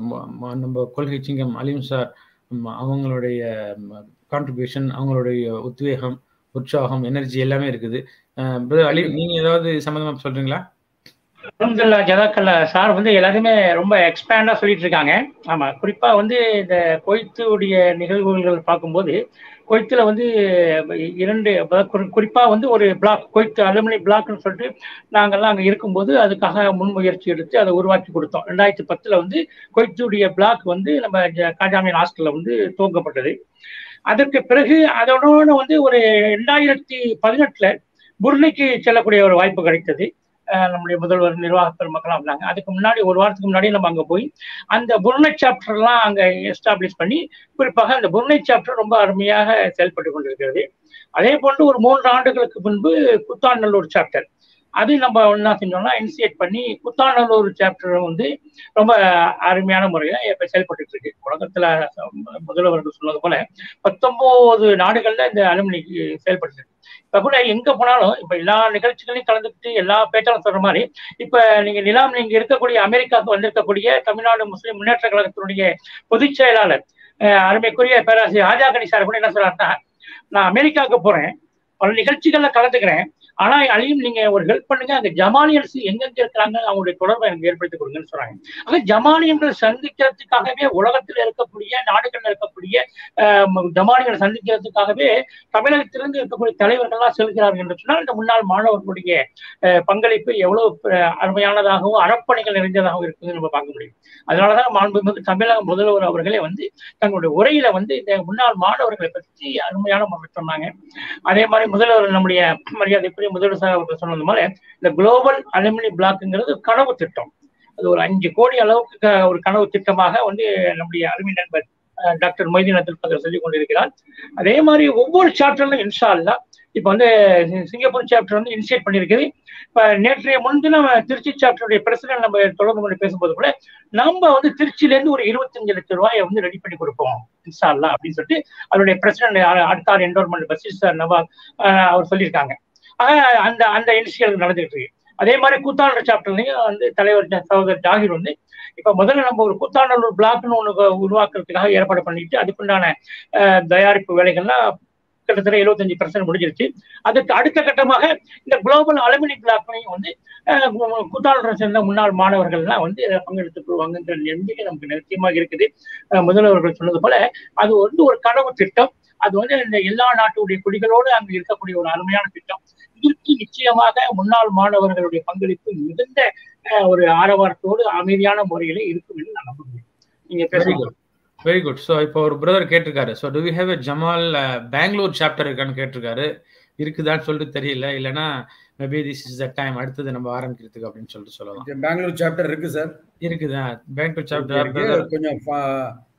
நம்ம கொள்கை சிங்கம் அலிம் சார் ம், அவங்களுடைய கான்ட்ரிபியூஷன் அவங்களுடைய உத்வேகம் உற்சாகம் எனர்ஜி எல்லாமே இருக்குது அஹ், brother அலி நீங்கள் ஏதாவது சம்மந்தமாக சொல்கிறீங்களா அல்ஹம்துலில்லா ஜதாக்கல்லா சார் வந்து எல்லாருமே ரொம்ப எக்ஸ்பேண்டா சொல்லிட்டு இருக்காங்க ஆமா குறிப்பா வந்து இந்த கொய்த்துடைய நிகழ்வுகள் பார்க்கும்போது கொய்த்துல வந்து இரண்டு அதாவது குறி- குறிப்பா வந்து ஒரு பிளாக் கொய்த்து அலுமினி பிளாக்னு சொல்லிட்டு நாங்கெல்லாம் அங்க இருக்கும்போது அதுக்காக முன்முயற்சி எடுத்து அதை உருவாக்கி கொடுத்தோம் ரெண்டாயிரத்தி பத்துல வந்து கொய்த்துடைய பிளாக் வந்து நம்ம ஜ- காஜாமியன் ஹாஸ்டல்ல வந்து துவங்கப்பட்டது அதற்கு பிறகு அதோட வந்து ஒரு ரெண்டாயிரத்தி பதினெட்டுல புர்னிக்கு செல்லக்கூடிய ஒரு வாய்ப்பு கிடைத்தது அஹ் நம்முடைய முதல்வர் நிர்வாக பெருமக்கள்லாம் வந்தாங்க அதுக்கு முன்னாடி ஒரு வாரத்துக்கு முன்னாடி நம்ம அங்க போய் அந்த புர்னை சாப்டர்லாம் அங்க எஸ்டாப்ளிஷ் பண்ணி குறிப்பாக அந்த புர்னை சாப்டர் ரொம்ப அருமையாக செயல்பட்டு கொண்டிருக்கிறது அதே போன்று ஒரு மூன்று ஆண்டுகளுக்கு முன்பு குத்தாநல்லூர் சாப்டர் அது நம்ம என்ன செஞ்சோம்னா இனிஷியேட் பண்ணி குத்தாநல்லூர் சாப்டர் வந்து ரொம்ப அருமையான முறையில இப்ப செயல்பட்டு இருக்கு உலகத்துல முதல்வர்கள் சொன்னது போல பத்தொன்பது நாடுகள்ல இந்த அலுமினி செயல்பட்டு இருக்கு இப்ப கூட எங்க போனாலும் இப்ப எல்லா நிகழ்ச்சிகளையும் கலந்துக்கிட்டு எல்லா பேச்சாலும் சொல்ற மாதிரி இப்ப நீங்க நிலாம் நீங்க இருக்கக்கூடிய அமெரிக்காவுக்கு வந்திருக்கக்கூடிய தமிழ்நாடு முஸ்லிம் முன்னேற்ற கழகத்தினுடைய பொதுச் செயலாளர் அஹ் அருமைக்குரிய பேராசிரியர் ஆஜா கணி சார் கூட என்ன சொல்றாருன்னா நான் அமெரிக்காவுக்கு போறேன் பல நிகழ்ச்சிகள்ல கலந்துக்கிறேன் ஆனா அதையும் நீங்க ஒரு ஹெல்ப் பண்ணுங்க அங்க ஜமாலியன்ஸ் எங்கெங்க இருக்கிறாங்க அவங்களுடைய தொடர்பை எனக்கு ஏற்படுத்தி கொடுங்கன்னு சொல்றாங்க ஆக ஜமாலியன்கள் சந்திக்கிறதுக்காகவே உலகத்தில் இருக்கக்கூடிய நாடுகள்ல இருக்கக்கூடிய அஹ், ஜமாலியங்களை சந்திக்கிறதுக்காகவே தமிழகத்திலிருந்து இருக்கக்கூடிய தலைவர்கள்லாம் செல்கிறார்கள் என்று சொன்னால் இந்த முன்னாள் மாணவர்களுடைய அஹ், பங்களிப்பு எவ்வளவு அஹ், அருமையானதாகவும் அறப்பணிகள் நிறைந்ததாகவும் இருக்குதுன்னு நம்ம பார்க்க முடியும் அதனாலதான் மாண்புமிகு தமிழக முதல்வர் அவர்களே வந்து தங்களுடைய உரையில வந்து இந்த முன்னாள் மாணவர்களை பற்றி அருமையான முறையில் சொன்னாங்க அதே மாதிரி முதல்வர் நம்முடைய மரியாதைக்குரிய முதல்வர் சார் அவர்கள் சொன்னது மாதிரி இந்த குளோபல் அலுமினி பிளாக்ங்கிறது கனவு திட்டம் அது ஒரு அஞ்சு கோடி அளவுக்கு க- ஒரு கனவு திட்டமாக வந்து நம்முடைய அருமை நண்பர் அஹ், டாக்டர் மொய்தீன் அப்துல் கதர் சொல்லிக் கொண்டிருக்கிறார் அதே மாதிரி ஒவ்வொரு சாப்டர்லும் இன்ஷா அல்லா இப்ப வந்து சி- சிங்கப்பூர் சாப்டர் வந்து இனிஷியேட் பண்ணியிருக்குது இப்ப நேற்றைய முன்தினம் திருச்சி சாப்டருடைய பிரசிடென்ட் நம்ம தொடர்பு கொண்டு பேசும்போது கூட நம்ம வந்து திருச்சியில இருந்து ஒரு இருபத்தஞ்சு லட்சம் ரூபாயை வந்து ரெடி பண்ணி கொடுப்போம் இன்ஷா அல்லா அப்படின்னு சொல்லிட்டு அதனுடைய பிரசிடென்ட் அடுத்தார் என்டோர்மெண்ட் பசிஸ் சார் நவாப் அஹ், அவர் சொல்லியிருக்காங்க ஆக அந்த அந்த இனிஷியல் நடந்துகிட்டு இருக்கு அதே மாதிரி கூத்தாண்டர் சாப்டர்லயும் வந்து தலைவர் ஜ- சகோதரர் ஜாகிர் வந்து இப்ப முதல்ல நம்ம ஒரு கூத்தாண்டலூர் பிளாக்னு ஒண்ணு உருவாக்குறதுக்காக ஏற்பாடு பண்ணிட்டு அதுக்குண்டான அஹ், தயாரிப்பு வேலைகள்லாம் கிட்டத்தட்ட எழுபத்தஞ்சு பர்சன்ட் முடிஞ்சிருச்சு அதுக்கு அடுத்த கட்டமாக இந்த குளோபல் அலுமினி பிளாக்லையும் வந்து அஹ், கு- கூத்தாண்டரை சேர்ந்த முன்னாள் மாணவர்கள்லாம் வந்து இதில் பங்கெடுத்துக் கொள்வாங்கன்ற நம்பிக்கை நமக்கு நிச்சயமாக இருக்குது அஹ், முதல்வர்கள் சொன்னது போல அது வந்து ஒரு கனவு திட்டம் அது வந்து இந்த எல்லா நாட்டுடைய குடிகளோடு அங்கு இருக்கக்கூடிய ஒரு அருமையான திட்டம் இதற்கு நிச்சயமாக முன்னாள் மாணவர்களுடைய பங்களிப்பு மிகுந்த அஹ், ஒரு ஆரவாரத்தோடு அமைதியான முறையில இருக்கும் என்று நான் நம்புகிறேன் நீங்க வெரி பேசுங்க குட் வெரி குட் ஸோ இப்போ ஒரு பிரதர் கேட்டிருக்காரு so do we have a Jamal Bangalore chapter இருக்கான்னு கேட்டிருக்காரு இருக்குதான்னு சொல்லிட்டு தெரியல இல்லைன்னா maybe this is the time அடுத்தது நம்ம ஆரம்பிக்கிறதுக்கு அப்படின்னு சொல்லிட்டு சொல்லலாம் பெங்களூர் சாப்டர் இருக்கு சார் இருக்குதா பெங்களூர் இருக்கு சாப்டர் கொஞ்சம்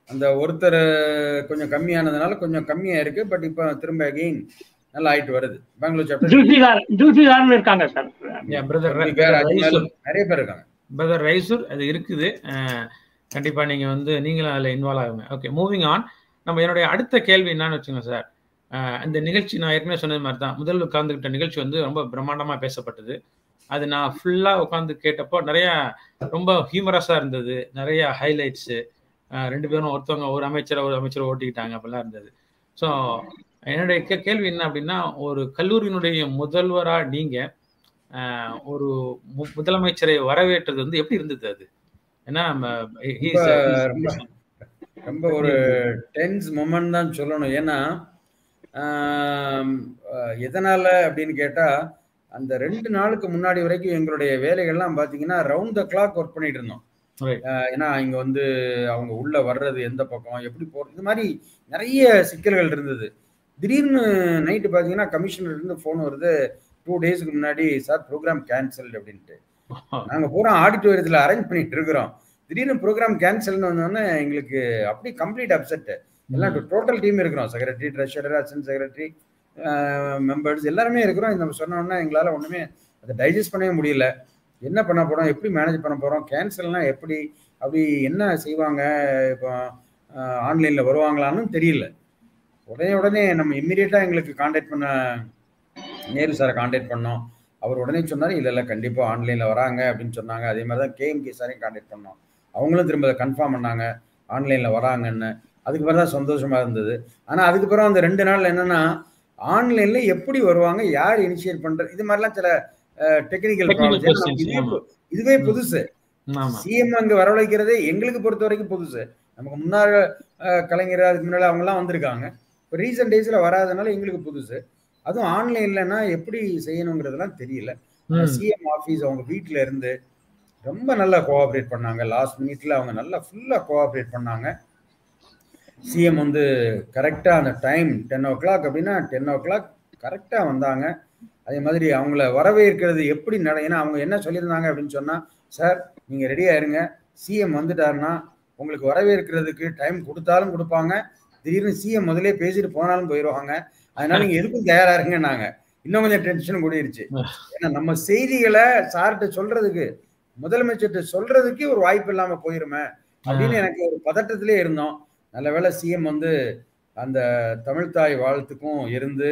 அந்த ஒருத்தர் கொஞ்சம் கம்மியானதுனால கொஞ்சம் கம்மியா இருக்கு பட் இப்போ திரும்ப அகெயின் நல்லா ஆயிட்டு வருது பெங்களூர் சாப்டர் ஜூசிகார் ஜூசிகார்னு இருக்காங்க சார் பிரதர் நிறைய பேர் இருக்காங்க பிரதர் ரைசூர் அது இருக்குது அஹ், கண்டிப்பா நீங்க வந்து நீங்களும் அதுல இன்வால்வ் ஆகுங்க ஓகே மூவிங் ஆன் நம்ம என்னுடைய அடுத்த கேள்வி என்னன்னு வச்சுங்க சார் அஹ், இந்த நிகழ்ச்சி நான் ஏற்கனவே சொன்னது மாதிரி தான் முதல்ல உட்கார்ந்துக்கிட்ட நிகழ்ச்சி வந்து ரொம்ப பிரம்மாண்டமா பேசப்பட்டது அது நான் ஃபுல்லா உட்காந்து கேட்டப்போ நிறைய ரொம்ப ஹியூமரஸா இருந்தது நிறைய ஹைலைட்ஸ் ரெண்டு பேரும் ஒருத்தவங்க ஒரு அமைச்சரை ஒரு அமைச்சரை ஓட்டிக்கிட்டாங்க அப்படிலாம் இருந்தது ஸோ என்னுடைய கே- கேள்வி என்ன அப்படின்னா ஒரு கல்லூரியினுடைய முதல்வரா நீங்க அஹ், ஒரு மு- முதலமைச்சரை வரவேற்றது வந்து எப்படி இருந்தது அது ஏன்னா நம்ம he is a- he is- ரொம்ப- ரொம்ப ஒரு டென்ஸ் மொமெண்ட் தான் சொல்லணும் ஏன்னா ஆம், அஹ், எதனால அப்படின்னு கேட்டா அந்த ரெண்டு நாளுக்கு முன்னாடி வரைக்கும் எங்களுடைய வேலைகள்லாம் பார்த்தீங்கன்னா ரவுண்ட் த கிளாக் ஒர்க் பண்ணிட்டு இருந்தோம் Right. அஹ், ஏன்னா இங்க வந்து அவங்க உள்ள வர்றது எந்த பக்கம் எப்படி போறது இது மாதிரி நிறைய சிக்கல்கள் இருந்தது திடீர்னு நைட்டு பார்த்தீங்கன்னா கமிஷனர் இருந்து ஃபோன் வருது டூ டேஸ்க்கு முன்னாடி சார் ப்ரோக்ராம் கேன்சல்டு அப்படின்ட்டு நாங்க பூரா ஆடிட்டோரியத்தில் அரேஞ்ச் பண்ணிட்டு இருக்கிறோம் திடீர்னு ப்ரோக்ராம் கேன்சல்னு வந்தோடனே எங்களுக்கு அப்படி கம்ப்ளீட் அப்செட் எல்லாம் டோட்டல் டீம் இருக்கிறோம் secretary treasurer assistant secretary members எல்லாருமே இருக்கிறோம் இந்த நம்ம சொன்னோம்னா எங்களால் ஒன்றுமே அதை டைஜஸ்ட் பண்ணவே முடியல என்ன பண்ண போகிறோம் எப்படி மேனேஜ் பண்ண போகிறோம் கேன்சல்னா எப்படி அப்படி என்ன செய்வாங்க இப்போ ஆன்லைனில் வருவாங்களான்னு தெரியல உடனே உடனே நம்ம இம்மிடியட்டாக எங்களுக்கு காண்டாக்ட் பண்ண நேரு சாரை காண்டாக்ட் பண்ணோம் அவர் உடனே சொன்னார் இல்லை இல்லை கண்டிப்பாக ஆன்லைனில் வராங்க அப்படின்னு சொன்னாங்க அதே மாதிரி தான் கேஎம்கே சாரையும் காண்டாக்ட் பண்ணோம் அவங்களும் திரும்ப அதை கன்ஃபார்ம் பண்ணாங்க ஆன்லைனில் வராங்கன்னு அதுக்கு பிறகு தான் சந்தோஷமாக இருந்தது ஆனால் அதுக்கு பிறகு அந்த ரெண்டு நாள் என்னன்னா ஆன்லைனில் எப்படி வருவாங்க யார் இனிஷியேட் பண்ணுறது இது மாதிரிலாம் சில டெக்னிக்கல் Technical questions, இதுவே ஆமா. பு- இதுவே புதுசு ஆமா சிஎம் அங்க வரவழைக்கிறதே எங்களுக்கு பொறுத்த வரைக்கும் புதுசு நமக்கு முன்னாள் அஹ், கலைஞர் அதுக்கு முன்னாடி அவங்கெல்லாம் வந்திருக்காங்க இப்போ ரீசெண்ட் டேஸ்ல வராதனால எங்களுக்கு புதுசு அதுவும் ஆன்லைன்லனா எப்படி செய்யணுங்கிறதெல்லாம் தெரியல ம். சிஎம் ஆஃபீஸ் அவங்க வீட்ல இருந்து ரொம்ப நல்லா கோஆப்ரேட் பண்ணாங்க லாஸ்ட் மினிட்ல அவங்க நல்லா ஃபுல்லா கோஆப்ரேட் பண்ணாங்க சிஎம் வந்து கரெக்டாக அந்த டைம் டென் ஓ கிளாக் அப்படின்னா டென் ஓ கிளாக் கரெக்டாக வந்தாங்க அதே மாதிரி அவங்கள வரவேற்கிறது எப்படி நட ஏன்னா அவங்க என்ன சொல்லியிருந்தாங்க அப்படின்னு சொன்னால் சார் நீங்கள் ரெடியாக இருங்க சிஎம் வந்துட்டாருன்னா உங்களுக்கு வரவேற்கிறதுக்கு டைம் கொடுத்தாலும் கொடுப்பாங்க திடீர்னு சிஎம் முதலே பேசிட்டு போனாலும் போயிடுவாங்க அதனால நீங்கள் எதுக்கும் தயாராக இருங்க நாங்கள் இன்னும் கொஞ்சம் டென்ஷன் கூடிருச்சு ஏன்னா நம்ம செய்திகளை சார்கிட்ட சொல்றதுக்கு முதலமைச்சர்கிட்ட சொல்றதுக்கே ஒரு வாய்ப்பு இல்லாம போயிருமே அப்படின்னு எனக்கு ஒரு பதட்டத்திலே இருந்தோம் நல்ல வேளை சிஎம் வந்து அந்த தமிழ்தாய் வாழ்த்துக்கும் இருந்து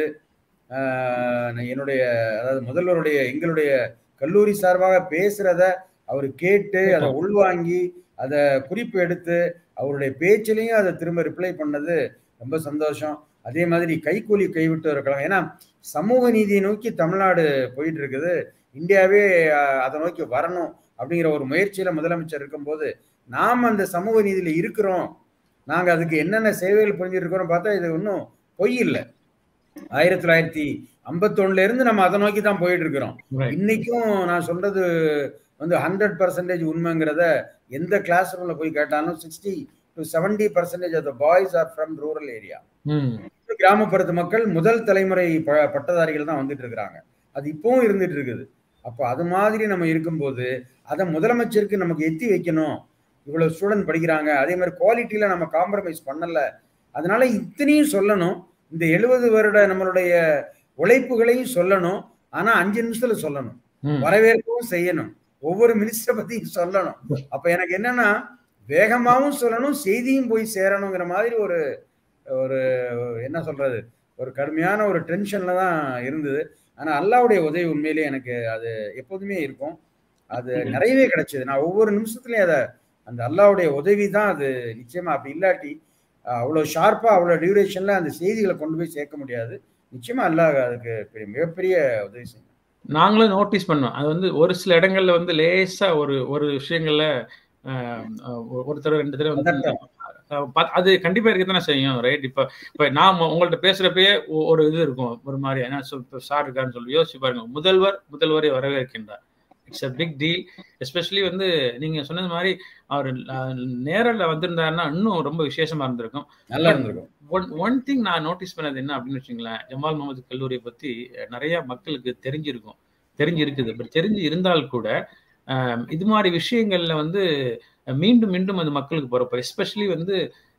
ஆஹ், நான் என்னுடைய அதாவது முதல்வருடைய எங்களுடைய கல்லூரி சார்பாக பேசுறத அவர் கேட்டு அதை உள்வாங்கி அதை குறிப்பு எடுத்து அவருடைய பேச்சிலையும் அதை திரும்ப ரிப்ளை பண்ணது ரொம்ப சந்தோஷம் அதே மாதிரி கைக்கூலி கைவிட்டு இருக்கலாம் ஏன்னா சமூக நீதியை நோக்கி தமிழ்நாடு போயிட்டு இருக்குது இந்தியாவே அஹ், அதை நோக்கி வரணும் அப்படிங்கிற ஒரு முயற்சியில முதலமைச்சர் இருக்கும்போது நாம் அந்த சமூக நீதியில இருக்கிறோம் நாங்க அதுக்கு என்னென்ன சேவைகள் புரிஞ்சிருக்கிறோம் பார்த்தா இது ஒன்றும் பொய் இல்லை ஆயிரத்தி தொள்ளாயிரத்தி ஐம்பத்தொன்னுல இருந்து நம்ம அதை நோக்கி தான் போயிட்டு இருக்கிறோம் Right. இன்னைக்கும் நான் சொல்றது வந்து ஹண்ட்ரட் பர்சன்டேஜ் உண்மைங்கிறத எந்த கிளாஸ் ரூம்ல போய் கேட்டாலும் sixty to seventy percentage of the boys are from rural area ம். கிராமப்புறத்து மக்கள் முதல் தலைமுறை ப- பட்டதாரிகள் தான் வந்துட்டு இருக்கிறாங்க அது இப்பவும் இருந்துட்டு இருக்குது அப்போ அது மாதிரி நம்ம இருக்கும்போது அதை முதலமைச்சருக்கு நமக்கு எத்தி வைக்கணும் இவ்வளவு ஸ்டூடெண்ட் படிக்கிறாங்க அதே மாதிரி குவாலிட்டியில நம்ம காம்ப்ரமைஸ் பண்ணல அதனால இத்தனையும் சொல்லணும் இந்த எழுபது வருட நம்மளுடைய உழைப்புகளையும் சொல்லணும் ஆனா அஞ்சு நிமிஷத்துல சொல்லணும் ம். வரவேற்கவும் செய்யணும் ஒவ்வொரு மினிஸ்டரை பத்தியும் சொல்லணும் அப்ப எனக்கு என்னன்னா வேகமாவும் சொல்லணும் செய்தியும் போய் சேரணுங்கிற மாதிரி ஒரு ஒரு என்ன சொல்றது ஒரு கடுமையான ஒரு டென்ஷன்ல தான் இருந்தது ஆனா அல்லாவுடைய உதவி உண்மையிலேயே எனக்கு அது எப்போதுமே இருக்கும் அது நிறையவே கிடைச்சது நான் ஒவ்வொரு நிமிஷத்துலயும் அதை அந்த அல்லாவுடைய உதவி தான் அது நிச்சயமா அப்படி இல்லாட்டி அஹ், அவ்வளவு ஷார்ப்பா அவ்வளவு டியூரேஷன்ல அந்த செய்திகளை கொண்டு போய் சேர்க்க முடியாது நிச்சயமா அல்லாஹ் அதுக்கு பெரிய மிகப்பெரிய உதவி செய்யும் நாங்களும் நோட்டீஸ் பண்ணோம் அது வந்து ஒரு சில இடங்கள்ல வந்து லேசா ஒரு ஒரு விஷயங்கள்ல ஆஹ், ஒ- ஒரு தடவை ரெண்டு தடவை வந்து பதட்டம். அஹ், பா- அது கண்டிப்பா இருக்கத்தானே செய்யும் ரைட் இப்ப இப்ப நான் உங்க- உங்கள்ட்ட பேசுறப்பயே ஒ- ஒரு இது இருக்கும் ஒரு மாதிரி ஏன்னா சார் இருக்காருன்னு சொல்லி யோசிச்சு பாருங்க முதல்வர் முதல்வரை வரவேற்கின்றார் it's a big deal especially வந்து நீங்க சொன்னது மாதிரி அவர் நேரில் வந்திருந்தாருன்னா இன்னும் ரொம்ப விசேஷமா இருந்திருக்கும் நல்லா இருந்திருக்கும் ஒன் ஒன் திங் நான் நோட்டீஸ் பண்ணது என்ன அப்படின்னு வச்சுங்களேன் ஜமால் முகமது கல்லூரியை பத்தி அஹ், நிறைய மக்களுக்கு தெரிஞ்சிருக்கும் தெரிஞ்சிருக்குது பட் தெரிஞ்சு இருந்தால் கூட அஹ், இது மாதிரி விஷயங்கள்ல வந்து அஹ், மீண்டும் மீண்டும் அது மக்களுக்கு போறப்ப எஸ்பெஷலி வந்து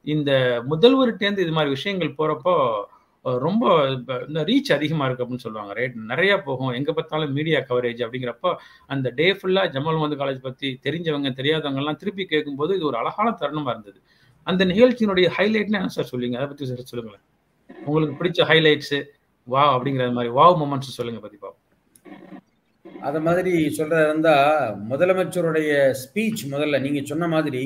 இந்த முதல்வர்கிட்டேருந்து இது மாதிரி விஷயங்கள் போறப்போ அஹ், ரொம்ப இப்ப இந்த ரீச் அதிகமா இருக்கு அப்படின்னு சொல்லுவாங்க ரைட் நிறைய போகும் எங்க பார்த்தாலும் மீடியா கவரேஜ் அப்படிங்கிறப்போ அந்த டே ஃபுல்லா ஜமால் முகமது காலேஜ் பத்தி தெரிஞ்சவங்க தெரியாதவங்க எல்லாம் திருப்பி கேட்கும்போது இது ஒரு அழகான தருணமா இருந்தது அந்த நிகழ்ச்சியினுடைய ஹைலைட்னா என்ன சார் சொல்லுங்க அதை பத்தி சார் சொல்லுங்களேன் உங்களுக்கு பிடிச்ச ஹைலைட்ஸ் வா அப்படிங்கிற மாதிரி வாவ் மொமெண்ட்ஸ் சொல்லுங்க பத்தி பாப்போம் அத மாதிரி சொல்றதா இருந்தா முதலமைச்சருடைய ஸ்பீச் முதல்ல நீங்க சொன்ன மாதிரி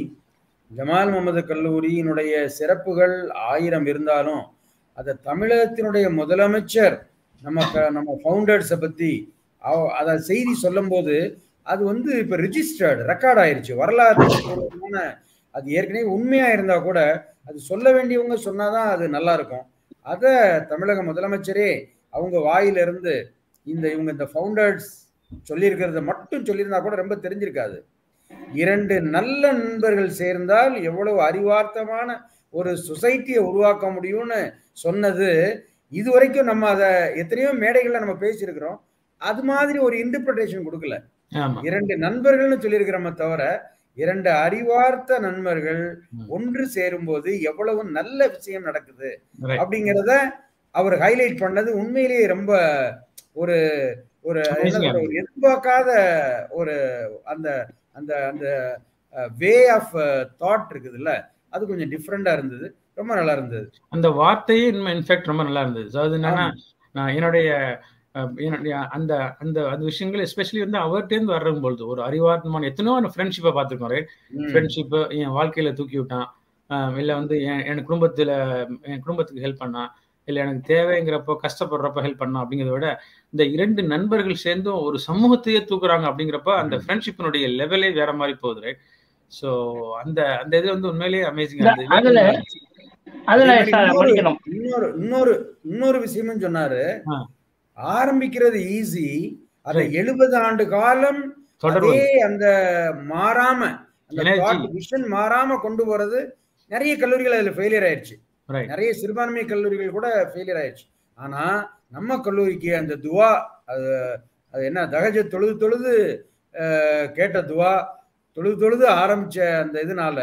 ஜமால் முகமது கல்லூரியினுடைய சிறப்புகள் ஆயிரம் இருந்தாலும் அதை தமிழகத்தினுடைய முதலமைச்சர் நம்ம க- நம்ம ஃபவுண்டர்ஸை பத்தி அவ- அத செய்தி சொல்லும்போது அது வந்து இப்ப ரிஜிஸ்டர்டு ரெக்கார்ட் ஆயிருச்சு வரலாறு பூர்வமான அது ஏற்கனவே உண்மையா இருந்தா கூட அது சொல்ல வேண்டியவங்க சொன்னாதான் அது நல்லா இருக்கும் அதை தமிழக முதலமைச்சரே அவங்க வாயிலிருந்து இந்த இவங்க இந்த ஃபவுண்டர்ஸ் சொல்லியிருக்கிறத மட்டும் சொல்லியிருந்தா கூட ரொம்ப தெரிஞ்சிருக்காது இரண்டு நல்ல நண்பர்கள் சேர்ந்தால் எவ்வளவு அறிவார்த்தமான ஒரு சொசைட்டியை உருவாக்க முடியும்னு சொன்னது இது வரைக்கும் நம்ம அதை எத்தனையோ மேடைகள்ல நம்ம பேசியிருக்கிறோம் அது மாதிரி ஒரு இன்டர்பிரேஷன் கொடுக்கல ஆமா இரண்டு நண்பர்கள்னு சொல்லியிருக்கிறோமே தவிர இரண்டு அறிவார்த்த நண்பர்கள் ம். ஒன்று சேரும்போது எவ்வளவு நல்ல விஷயம் நடக்குது Right. அப்படிங்கிறத அவர் ஹைலைட் பண்ணது உண்மையிலேயே ரொம்ப ஒரு ஒரு என்ன Amazing ஆ சொல்றது, ஒரு எதிர்பார்க்காத ஒரு அந்த அந்த அந்த வே ஆஃப் தாட் இருக்குதுல்ல அது கொஞ்சம் டிஃப்ரெண்டா இருந்தது ரொம்ப நல்லா இருந்தது அந்த வார்த்தையே இன்ஃபேக்ட் ரொம்ப நல்லா இருந்தது அதாவது என்னன்னா நான் என்னுடைய அஹ், என்னுடைய அந்த அந்த அந்த விஷயங்கள் எஸ்பெஷலி வந்து அவர்கிட்டேருந்து வர்றதும் பொழுது ஒரு அறிவார்த்தமான எத்தனையோ ஃப்ரெண்ட்ஷிப்பை பார்த்துருக்கோம் ரைட் ம். ஃப்ரெண்ட்ஷிப்பு என் வாழ்க்கையில தூக்கி விட்டான் ஆஹ் இல்ல வந்து என் என் குடும்பத்துல என் குடும்பத்துக்கு ஹெல்ப் பண்ணான் இல்ல எனக்கு தேவைங்கிறப்போ கஷ்டப்படுறப்ப ஹெல்ப் பண்ணான் அப்படிங்கிறத விட இந்த இரண்டு நண்பர்கள் சேர்ந்தும் ஒரு சமூகத்தையே தூக்குறாங்க அப்படிங்கிறப்ப அந்த ம். ஃப்ரெண்ட்ஷிப்பினுடைய லெவலே வேற மாதிரி போகுது ரைட் ஸோ அந்த அந்த இது வந்து உண்மையிலேயே அமேசிங்கா இல்ல, இருந்தது அதுல அதுல அதே மாதிரி சார் இன்னொரு- மன்னிக்கணும் இன்னொரு இன்னொரு இன்னொரு விஷயமும் சொன்னாரு ஆ. ஆரம்பிக்கிறது ஈஸி அதை Right. எழுபது ஆண்டு காலம் தொடர்பு அதே அந்த மாறாம அந்த Energy. விஷன் மாறாம கொண்டு போறது நிறைய கல்லூரிகள் அதுல ஃபெயிலியர் ஆயிடுச்சு ரைட் நிறைய சிறுபான்மை கல்லூரிகள் கூட ஃபெயிலியர் ஆயிடுச்சு ஆனா நம்ம கல்லூரிக்கு அந்த துவா அது அது என்ன தகஜ தொழுது தொழுது அஹ், கேட்ட துவா தொழுது தொழுது ஆரம்பிச்ச அந்த இதனால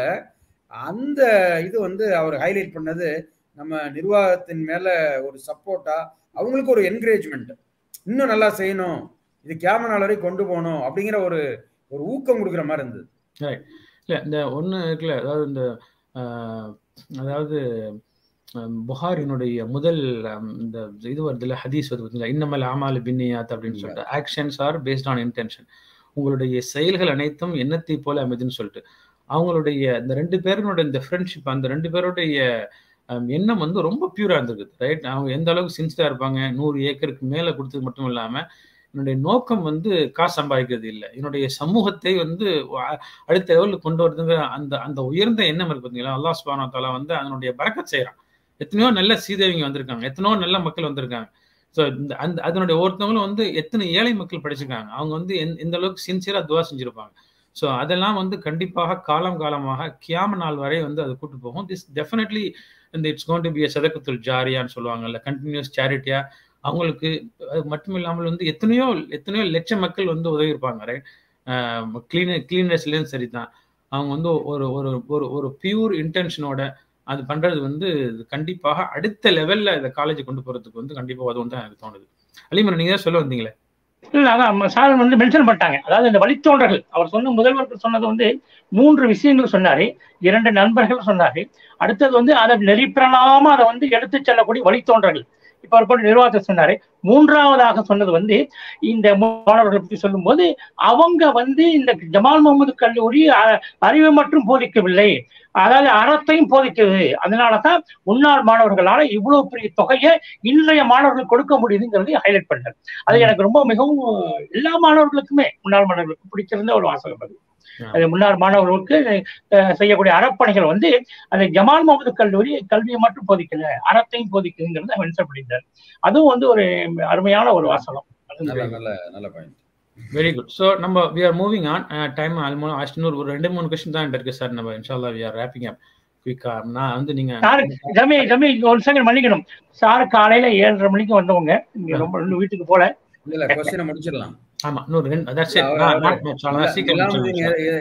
அந்த இது வந்து அவர் ஹைலைட் பண்ணது நம்ம நிர்வாகத்தின் மேல ஒரு சப்போர்ட்டா அவங்களுக்கு ஒரு என்கரேஜ்மெண்ட் இன்னும் நல்லா செய்யணும் இது கேம நாள் வரை கொண்டு போகணும் அப்படிங்கிற ஒரு ஒரு ஊக்கம் கொடுக்குற மாதிரி இருந்தது இல்ல இந்த ஒண்ணு இருக்குல்ல அதாவது இந்த ஆஹ், அதாவது ஆஹ், புகாரினுடைய முதல் ஆம், இந்த இது வருதுல்ல ஹதீஸ் வருது பார்த்தீங்களா இன்னமல் ஆமால் பின்னியாத் அப்படின்னு சொல்லிட்டு actions are based on intention உங்களுடைய செயல்கள் அனைத்தும் எண்ணத்தை போல அமைதுன்னு சொல்லிட்டு அவங்களுடைய இந்த ரெண்டு பேருனோட இந்த ஃப்ரெண்ட்ஷிப் அந்த ரெண்டு பேருடைய ஆம், எண்ணம் வந்து ரொம்ப பியூரா இருந்திருக்குது ரைட் அவங்க எந்த அளவுக்கு சின்சியரா இருப்பாங்க நூறு ஏக்கருக்கு மேல கொடுத்தது மட்டும் இல்லாம என்னுடைய நோக்கம் வந்து காசு சம்பாதிக்கிறது இல்லை என்னுடைய சமூகத்தை வந்து அ- அடுத்த லெவலுக்கு கொண்டு வரதுங்கிற அந்த அந்த உயர்ந்த எண்ணம் இருக்கு பார்த்தீங்களா அல்லாஹ் சுபானா தாலா வந்து அதனுடைய பறக்கத் செய்கிறான் எத்தனையோ நல்ல சீதேவிங்க வந்திருக்காங்க எத்தனையோ நல்ல மக்கள் வந்திருக்காங்க ஸோ இந்த அந்த அதனுடைய ஒருத்தவங்களும் வந்து எத்தனை ஏழை மக்கள் படிச்சிருக்காங்க அவங்க வந்து எந்த எந்த அளவுக்கு சின்சியரா துவா செஞ்சிருப்பாங்க ஸோ அதெல்லாம் வந்து கண்டிப்பாக காலம் காலமாக கியாம நாள் வரை வந்து அது கூட்டு போகும் திஸ் டெஃபினெட்லி இந்த இட்ஸ் கோன் டு பி சதக்கத்துல் ஜாரியான்னு சொல்லுவாங்கல்ல கண்டினியூஸ் சேரிட்டியா அவங்களுக்கு அது மட்டும் இல்லாமல் வந்து எத்தனையோ எத்தனையோ லட்சம் மக்கள் வந்து உதவி இருப்பாங்க ரைட் கிளீன் கிளீனஸ்லேயும் சரி தான் அவங்க வந்து ஒரு ஒரு ஒரு ஒரு பியூர் இன்டென்ஷனோட அது பண்றது வந்து இது கண்டிப்பாக அடுத்த லெவல்ல இந்த காலேஜ் கொண்டு போறதுக்கு வந்து கண்டிப்பா உதவும் தான் எனக்கு தோணுது அலிமன் நீங்க தான் சொல்ல வந்தீங்களே இல்ல அதான் சார் வந்து மென்ஷன் பண்ணிட்டாங்க அதாவது இந்த வழித்தோன்றர்கள் அவர் சொன்ன முதல்வர்கள் சொன்னது வந்து மூன்று விஷயங்கள் சொன்னாரு இரண்டு நண்பர்கள் சொன்னாரு அடுத்தது வந்து அதை நெறிப்பிரலாம அதை வந்து எடுத்து செல்லக்கூடிய வழித்தோன்றர்கள் இப்ப அவர் கூட நிர்வாகத்தை சொன்னாரு மூன்றாவதாக சொன்னது வந்து இந்த மாணவர்களை பற்றி சொல்லும்போது அவங்க வந்து இந்த ஜமால் முகமது கல்லூரி அ- அறிவு மட்டும் போதிக்கவில்லை அதாவது அறத்தையும் போதிக்குது அதனாலதான் முன்னாள் மாணவர்களால இவ்வளவு பெரிய தொகையை இன்றைய மாணவர்கள் கொடுக்க முடியுதுங்கிறதை ஹைலைட் பண்ணார் அது எனக்கு ரொம்ப மிகவும் எல்லா மாணவர்களுக்குமே முன்னாள் மாணவர்களுக்கு பிடிச்சிருந்த ஒரு வாசகம் அது அது முன்னாள் மாணவர்களுக்கு அஹ், செய்யக்கூடிய அறப்பணிகள் வந்து அந்த ஜமால் முகமது கல்லூரி கல்வியை மட்டும் போதிக்கல அறத்தையும் போதிக்குதுங்கிறத மென்ஷன் பண்ணியிருந்தார் அதுவும் வந்து ஒரு அருமையான ஒரு வாசகம் அது நல்ல நல்ல நல்ல பாயிண்ட் வெரி குட் ஸோ நம்ம we are moving on time almost இன்னொரு ஒரு ரெண்டு மூணு கொஸ்டின் தான் இருக்கு சார் நம்ம இன்ஷால்லா வி ஆர் ரேப்பிங் அப் குயிக்கா நான் வந்து நீங்க சார் ஜமி ஜமி ஒரு செகண்ட் மன்னிக்கணும் சார் காலையில ஏழரை மணிக்கு வந்தவங்க இங்க ரொம்ப இன்னும் வீட்டுக்கு போல இல்ல கொஸ்டினை முடிச்சிடலாம் ஆமா இன்னொரு ரெண்டு தட்ஸ் இட் அவர் நான் அவர் நாட் மச் அவ்வளவுதான் சீக்கிரம் நிலாமுதீன் முடிச்சிடலாம் எ- எ-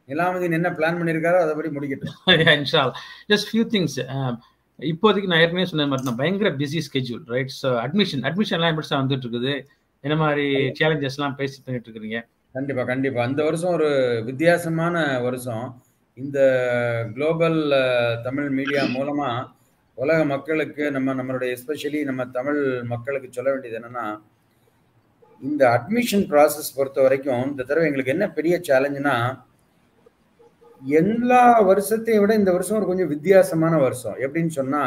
நிலாமதின் என்ன பிளான் பண்ணியிருக்காரோ அதைப்படி முடிக்கட்டும் இன்ஷால் ஜஸ்ட் ஃபியூ திங்ஸ் இப்போதைக்கு நான் ஏற்கனவே சொன்ன மாதிரி தான் பயங்கர busy schedule right so admission அட்மிஷன்லாம் எப்படி சார் வந்துட்டு இருக்குது என்ன மாதிரி சேலஞ்சஸ்லாம் பேசி பண்ணிட்டு இருக்கிறீங்க கண்டிப்பா கண்டிப்பா அந்த வருஷம் ஒரு வித்தியாசமான வருஷம் இந்த குளோபல் தமிழ் மீடியா மூலமா உலக மக்களுக்கு நம்ம நம்மளுடைய எஸ்பெஷலி நம்ம தமிழ் மக்களுக்கு சொல்ல வேண்டியது என்னன்னா இந்த அட்மிஷன் ப்ராசஸ் பொறுத்த வரைக்கும் இந்த தடவை எங்களுக்கு என்ன பெரிய சேலஞ்சுனா எல்லா வருஷத்தையும் விட இந்த வருஷம் ஒரு கொஞ்சம் வித்தியாசமான வருஷம் எப்படின்னு சொன்னா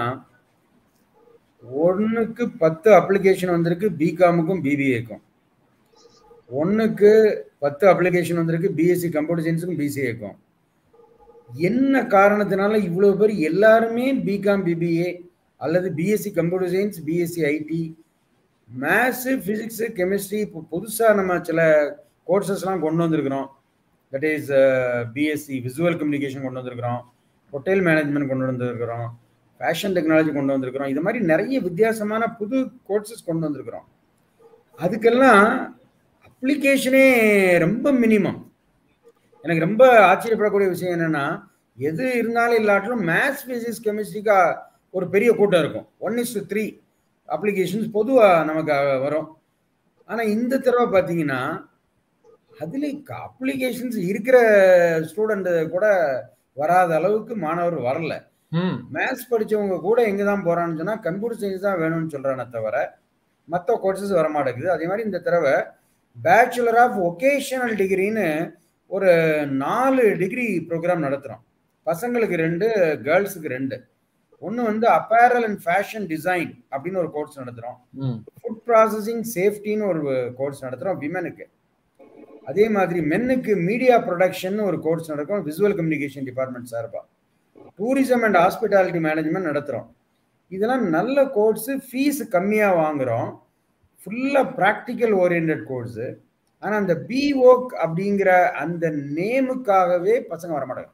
ஒன்றுக்கு பத்து அப்ளிகேஷன் வந்திருக்கு பிகாமுக்கும் பிபிஏக்கும் ஒன்றுக்கு பத்து அப்ளிகேஷன் வந்திருக்கு பிஎஸ்சி கம்ப்யூட்டர் சயின்ஸுக்கும் பிசிஏக்கும் என்ன காரணத்தினால இவ்வளோ பேர் எல்லாருமே பிகாம் பிபிஏ அல்லது BSc computer science BSc IT maths physics chemistry இப்போ புதுசாக நம்ம சில கோர்சஸ்லாம் கொண்டு வந்திருக்கிறோம் that is BSc visual communication கொண்டு வந்திருக்கிறோம் ஹோட்டல் மேனேஜ்மெண்ட் கொண்டு வந்திருக்கிறோம் ஃபேஷன் டெக்னாலஜி கொண்டு வந்திருக்கிறோம் இது மாதிரி நிறைய வித்தியாசமான புது கோர்சஸ் கொண்டு வந்திருக்கிறோம் அதுக்கெல்லாம் அப்ளிகேஷனே ரொம்ப மினிமம் எனக்கு ரொம்ப ஆச்சரியப்படக்கூடிய விஷயம் என்னன்னா எது இருந்தாலும் இல்லாட்டிலும் மேத்ஸ் ஃபிசிக்ஸ் கெமிஸ்ட்ரிக்கா ஒரு பெரிய கூட்டம் இருக்கும் one is to three applications பொதுவாக நமக்கு வரும் ஆனால் இந்த தடவை பார்த்தீங்கன்னா அதில் அப்ளிகேஷன்ஸ் இருக்கிற ஸ்டூடெண்ட் கூட வராத அளவுக்கு மாணவர் வரல மேத்ஸ் படித்தவங்க கூட எங்கே தான் போகிறான்னு சொன்னால் கம்ப்யூட்டர் சயின்ஸ் தான் வேணும்னு சொல்கிறானே தவிர மற்ற கோர்சஸ் வர மாட்டேங்குது அதே மாதிரி இந்த தடவை பேச்சுலர் ஆஃப் ஒகேஷனல் டிகிரின்னு ஒரு நாலு டிகிரி ப்ரோக்ராம் நடத்துகிறோம் பசங்களுக்கு ரெண்டு கேர்ள்ஸுக்கு ரெண்டு ஒன்று வந்து அப்பேரல் அண்ட் ஃபேஷன் டிசைன் அப்படின்னு ஒரு கோர்ஸ் நடத்துகிறோம் ஃபுட் ப்ராசஸிங் சேஃப்டின்னு ஒரு கோர்ஸ் நடத்துகிறோம் விமனுக்கு அதே மாதிரி மென்னுக்கு மீடியா ப்ரொடக்ஷன் ஒரு கோர்ஸ் நடக்கும் விசுவல் கம்யூனிகேஷன் டிபார்ட்மெண்ட் சார்பாக டூரிசம் அண்ட் ஹாஸ்பிட்டாலிட்டி மேனேஜ்மெண்ட் நடத்துகிறோம் இதெல்லாம் நல்ல கோர்ஸு ஃபீஸ் கம்மியாக வாங்குகிறோம் ஃபுல்லாக ப்ராக்டிக்கல் ஓரியன்ட் கோர்ஸு ஆனால் அந்த பி ஒர்க் அப்படிங்கிற அந்த நேமுக்காகவே பசங்க வர மாட்டாங்க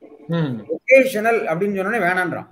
ஒகேஷனல் அப்படின்னு சொன்னோன்னே வேணான்றான்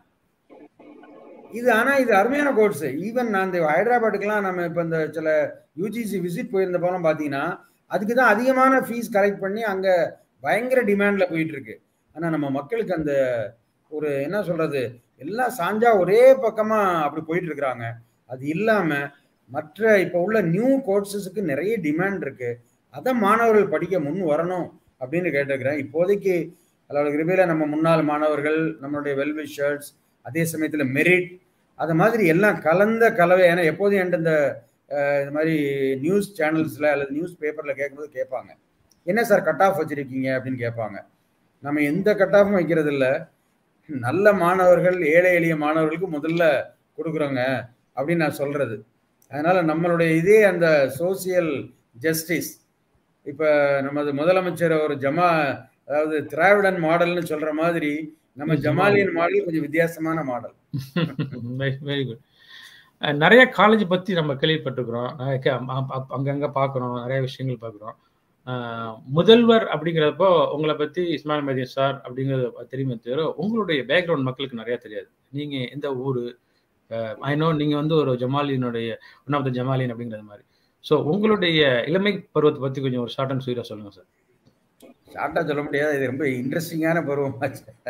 இது ஆனால் இது அருமையான கோர்ஸ் ஈவன் நான் இந்த ஹைதராபாத்துக்குலாம் நம்ம இப்போ இந்த சில யூஜிசி விசிட் போயிருந்த போலாம் பார்த்தீங்கன்னா அதுக்கு தான் அதிகமான ஃபீஸ் கலெக்ட் பண்ணி அங்கே பயங்கர டிமாண்டில் போயிட்டு இருக்கு ஆனால் நம்ம மக்களுக்கு அந்த ஒரு என்ன சொல்றது எல்லாம் சாஞ்சா ஒரே பக்கமாக அப்படி போயிட்டு இருக்கிறாங்க அது இல்லாமல் மற்ற இப்போ உள்ள நியூ கோர்சஸுக்கு நிறைய டிமாண்ட் இருக்கு அதை மாணவர்கள் படிக்க முன் வரணும் அப்படின்னு கேட்டிருக்கிறேன் இப்போதைக்கு அதோட கிருபையில் நம்ம முன்னாள் மாணவர்கள் நம்மளுடைய வெல்விஷர்ஸ் அதே சமயத்தில் மெரிட் அது மாதிரி எல்லாம் கலந்த கலவை ஏன்னா எப்போதும் என்கிட்ட இந்த இது மாதிரி நியூஸ் சேனல்ஸில் அல்லது நியூஸ் பேப்பரில் கேட்கும்போது கேட்பாங்க என்ன சார் கட் ஆஃப் வச்சுருக்கீங்க அப்படின்னு கேட்பாங்க நம்ம எந்த கட் ஆஃபும் வைக்கிறது இல்லை நல்ல மாணவர்கள் ஏழை எளிய மாணவர்களுக்கு முதல்ல கொடுக்குறோங்க அப்படின்னு நான் சொல்கிறது அதனால் நம்மளுடைய இதே அந்த சோசியல் ஜஸ்டிஸ் இப்போ நமது முதலமைச்சர் ஒரு ஜமா அதாவது திராவிடன் மாடல்னு சொல்கிற மாதிரி நம்ம ஜமாலியன் மாடல் கொஞ்சம் வித்தியாசமான மாடல் வெரி குட் நிறைய காலேஜ் பற்றி நம்ம கேள்விப்பட்டிருக்கிறோம் அங்கங்கே பார்க்குறோம் நிறைய விஷயங்கள் பார்க்குறோம் முதல்வர் அப்படிங்கிறப்போ உங்களை பற்றி இஸ்மாயில் மதியம் சார் அப்படிங்கிறத தெரியுமே தவிர உங்களுடைய பேக்ரவுண்ட் மக்களுக்கு நிறைய தெரியாது நீங்கள் எந்த ஊர் ஐ நோ நீங்கள் வந்து ஒரு ஜமாலியனுடைய ஒன் ஆஃப் த ஜமாலியன் அப்படிங்கிறது மாதிரி ஸோ உங்களுடைய இளமை பருவத்தை பற்றி கொஞ்சம் ஒரு ஷார்ட் அண்ட் ஸ்வீட்டாக சொல்லுங்கள் சார் ஷார்ட்டாக சொல்ல முடியாது இது ரொம்ப இன்ட்ரெஸ்டிங்கான பருவம்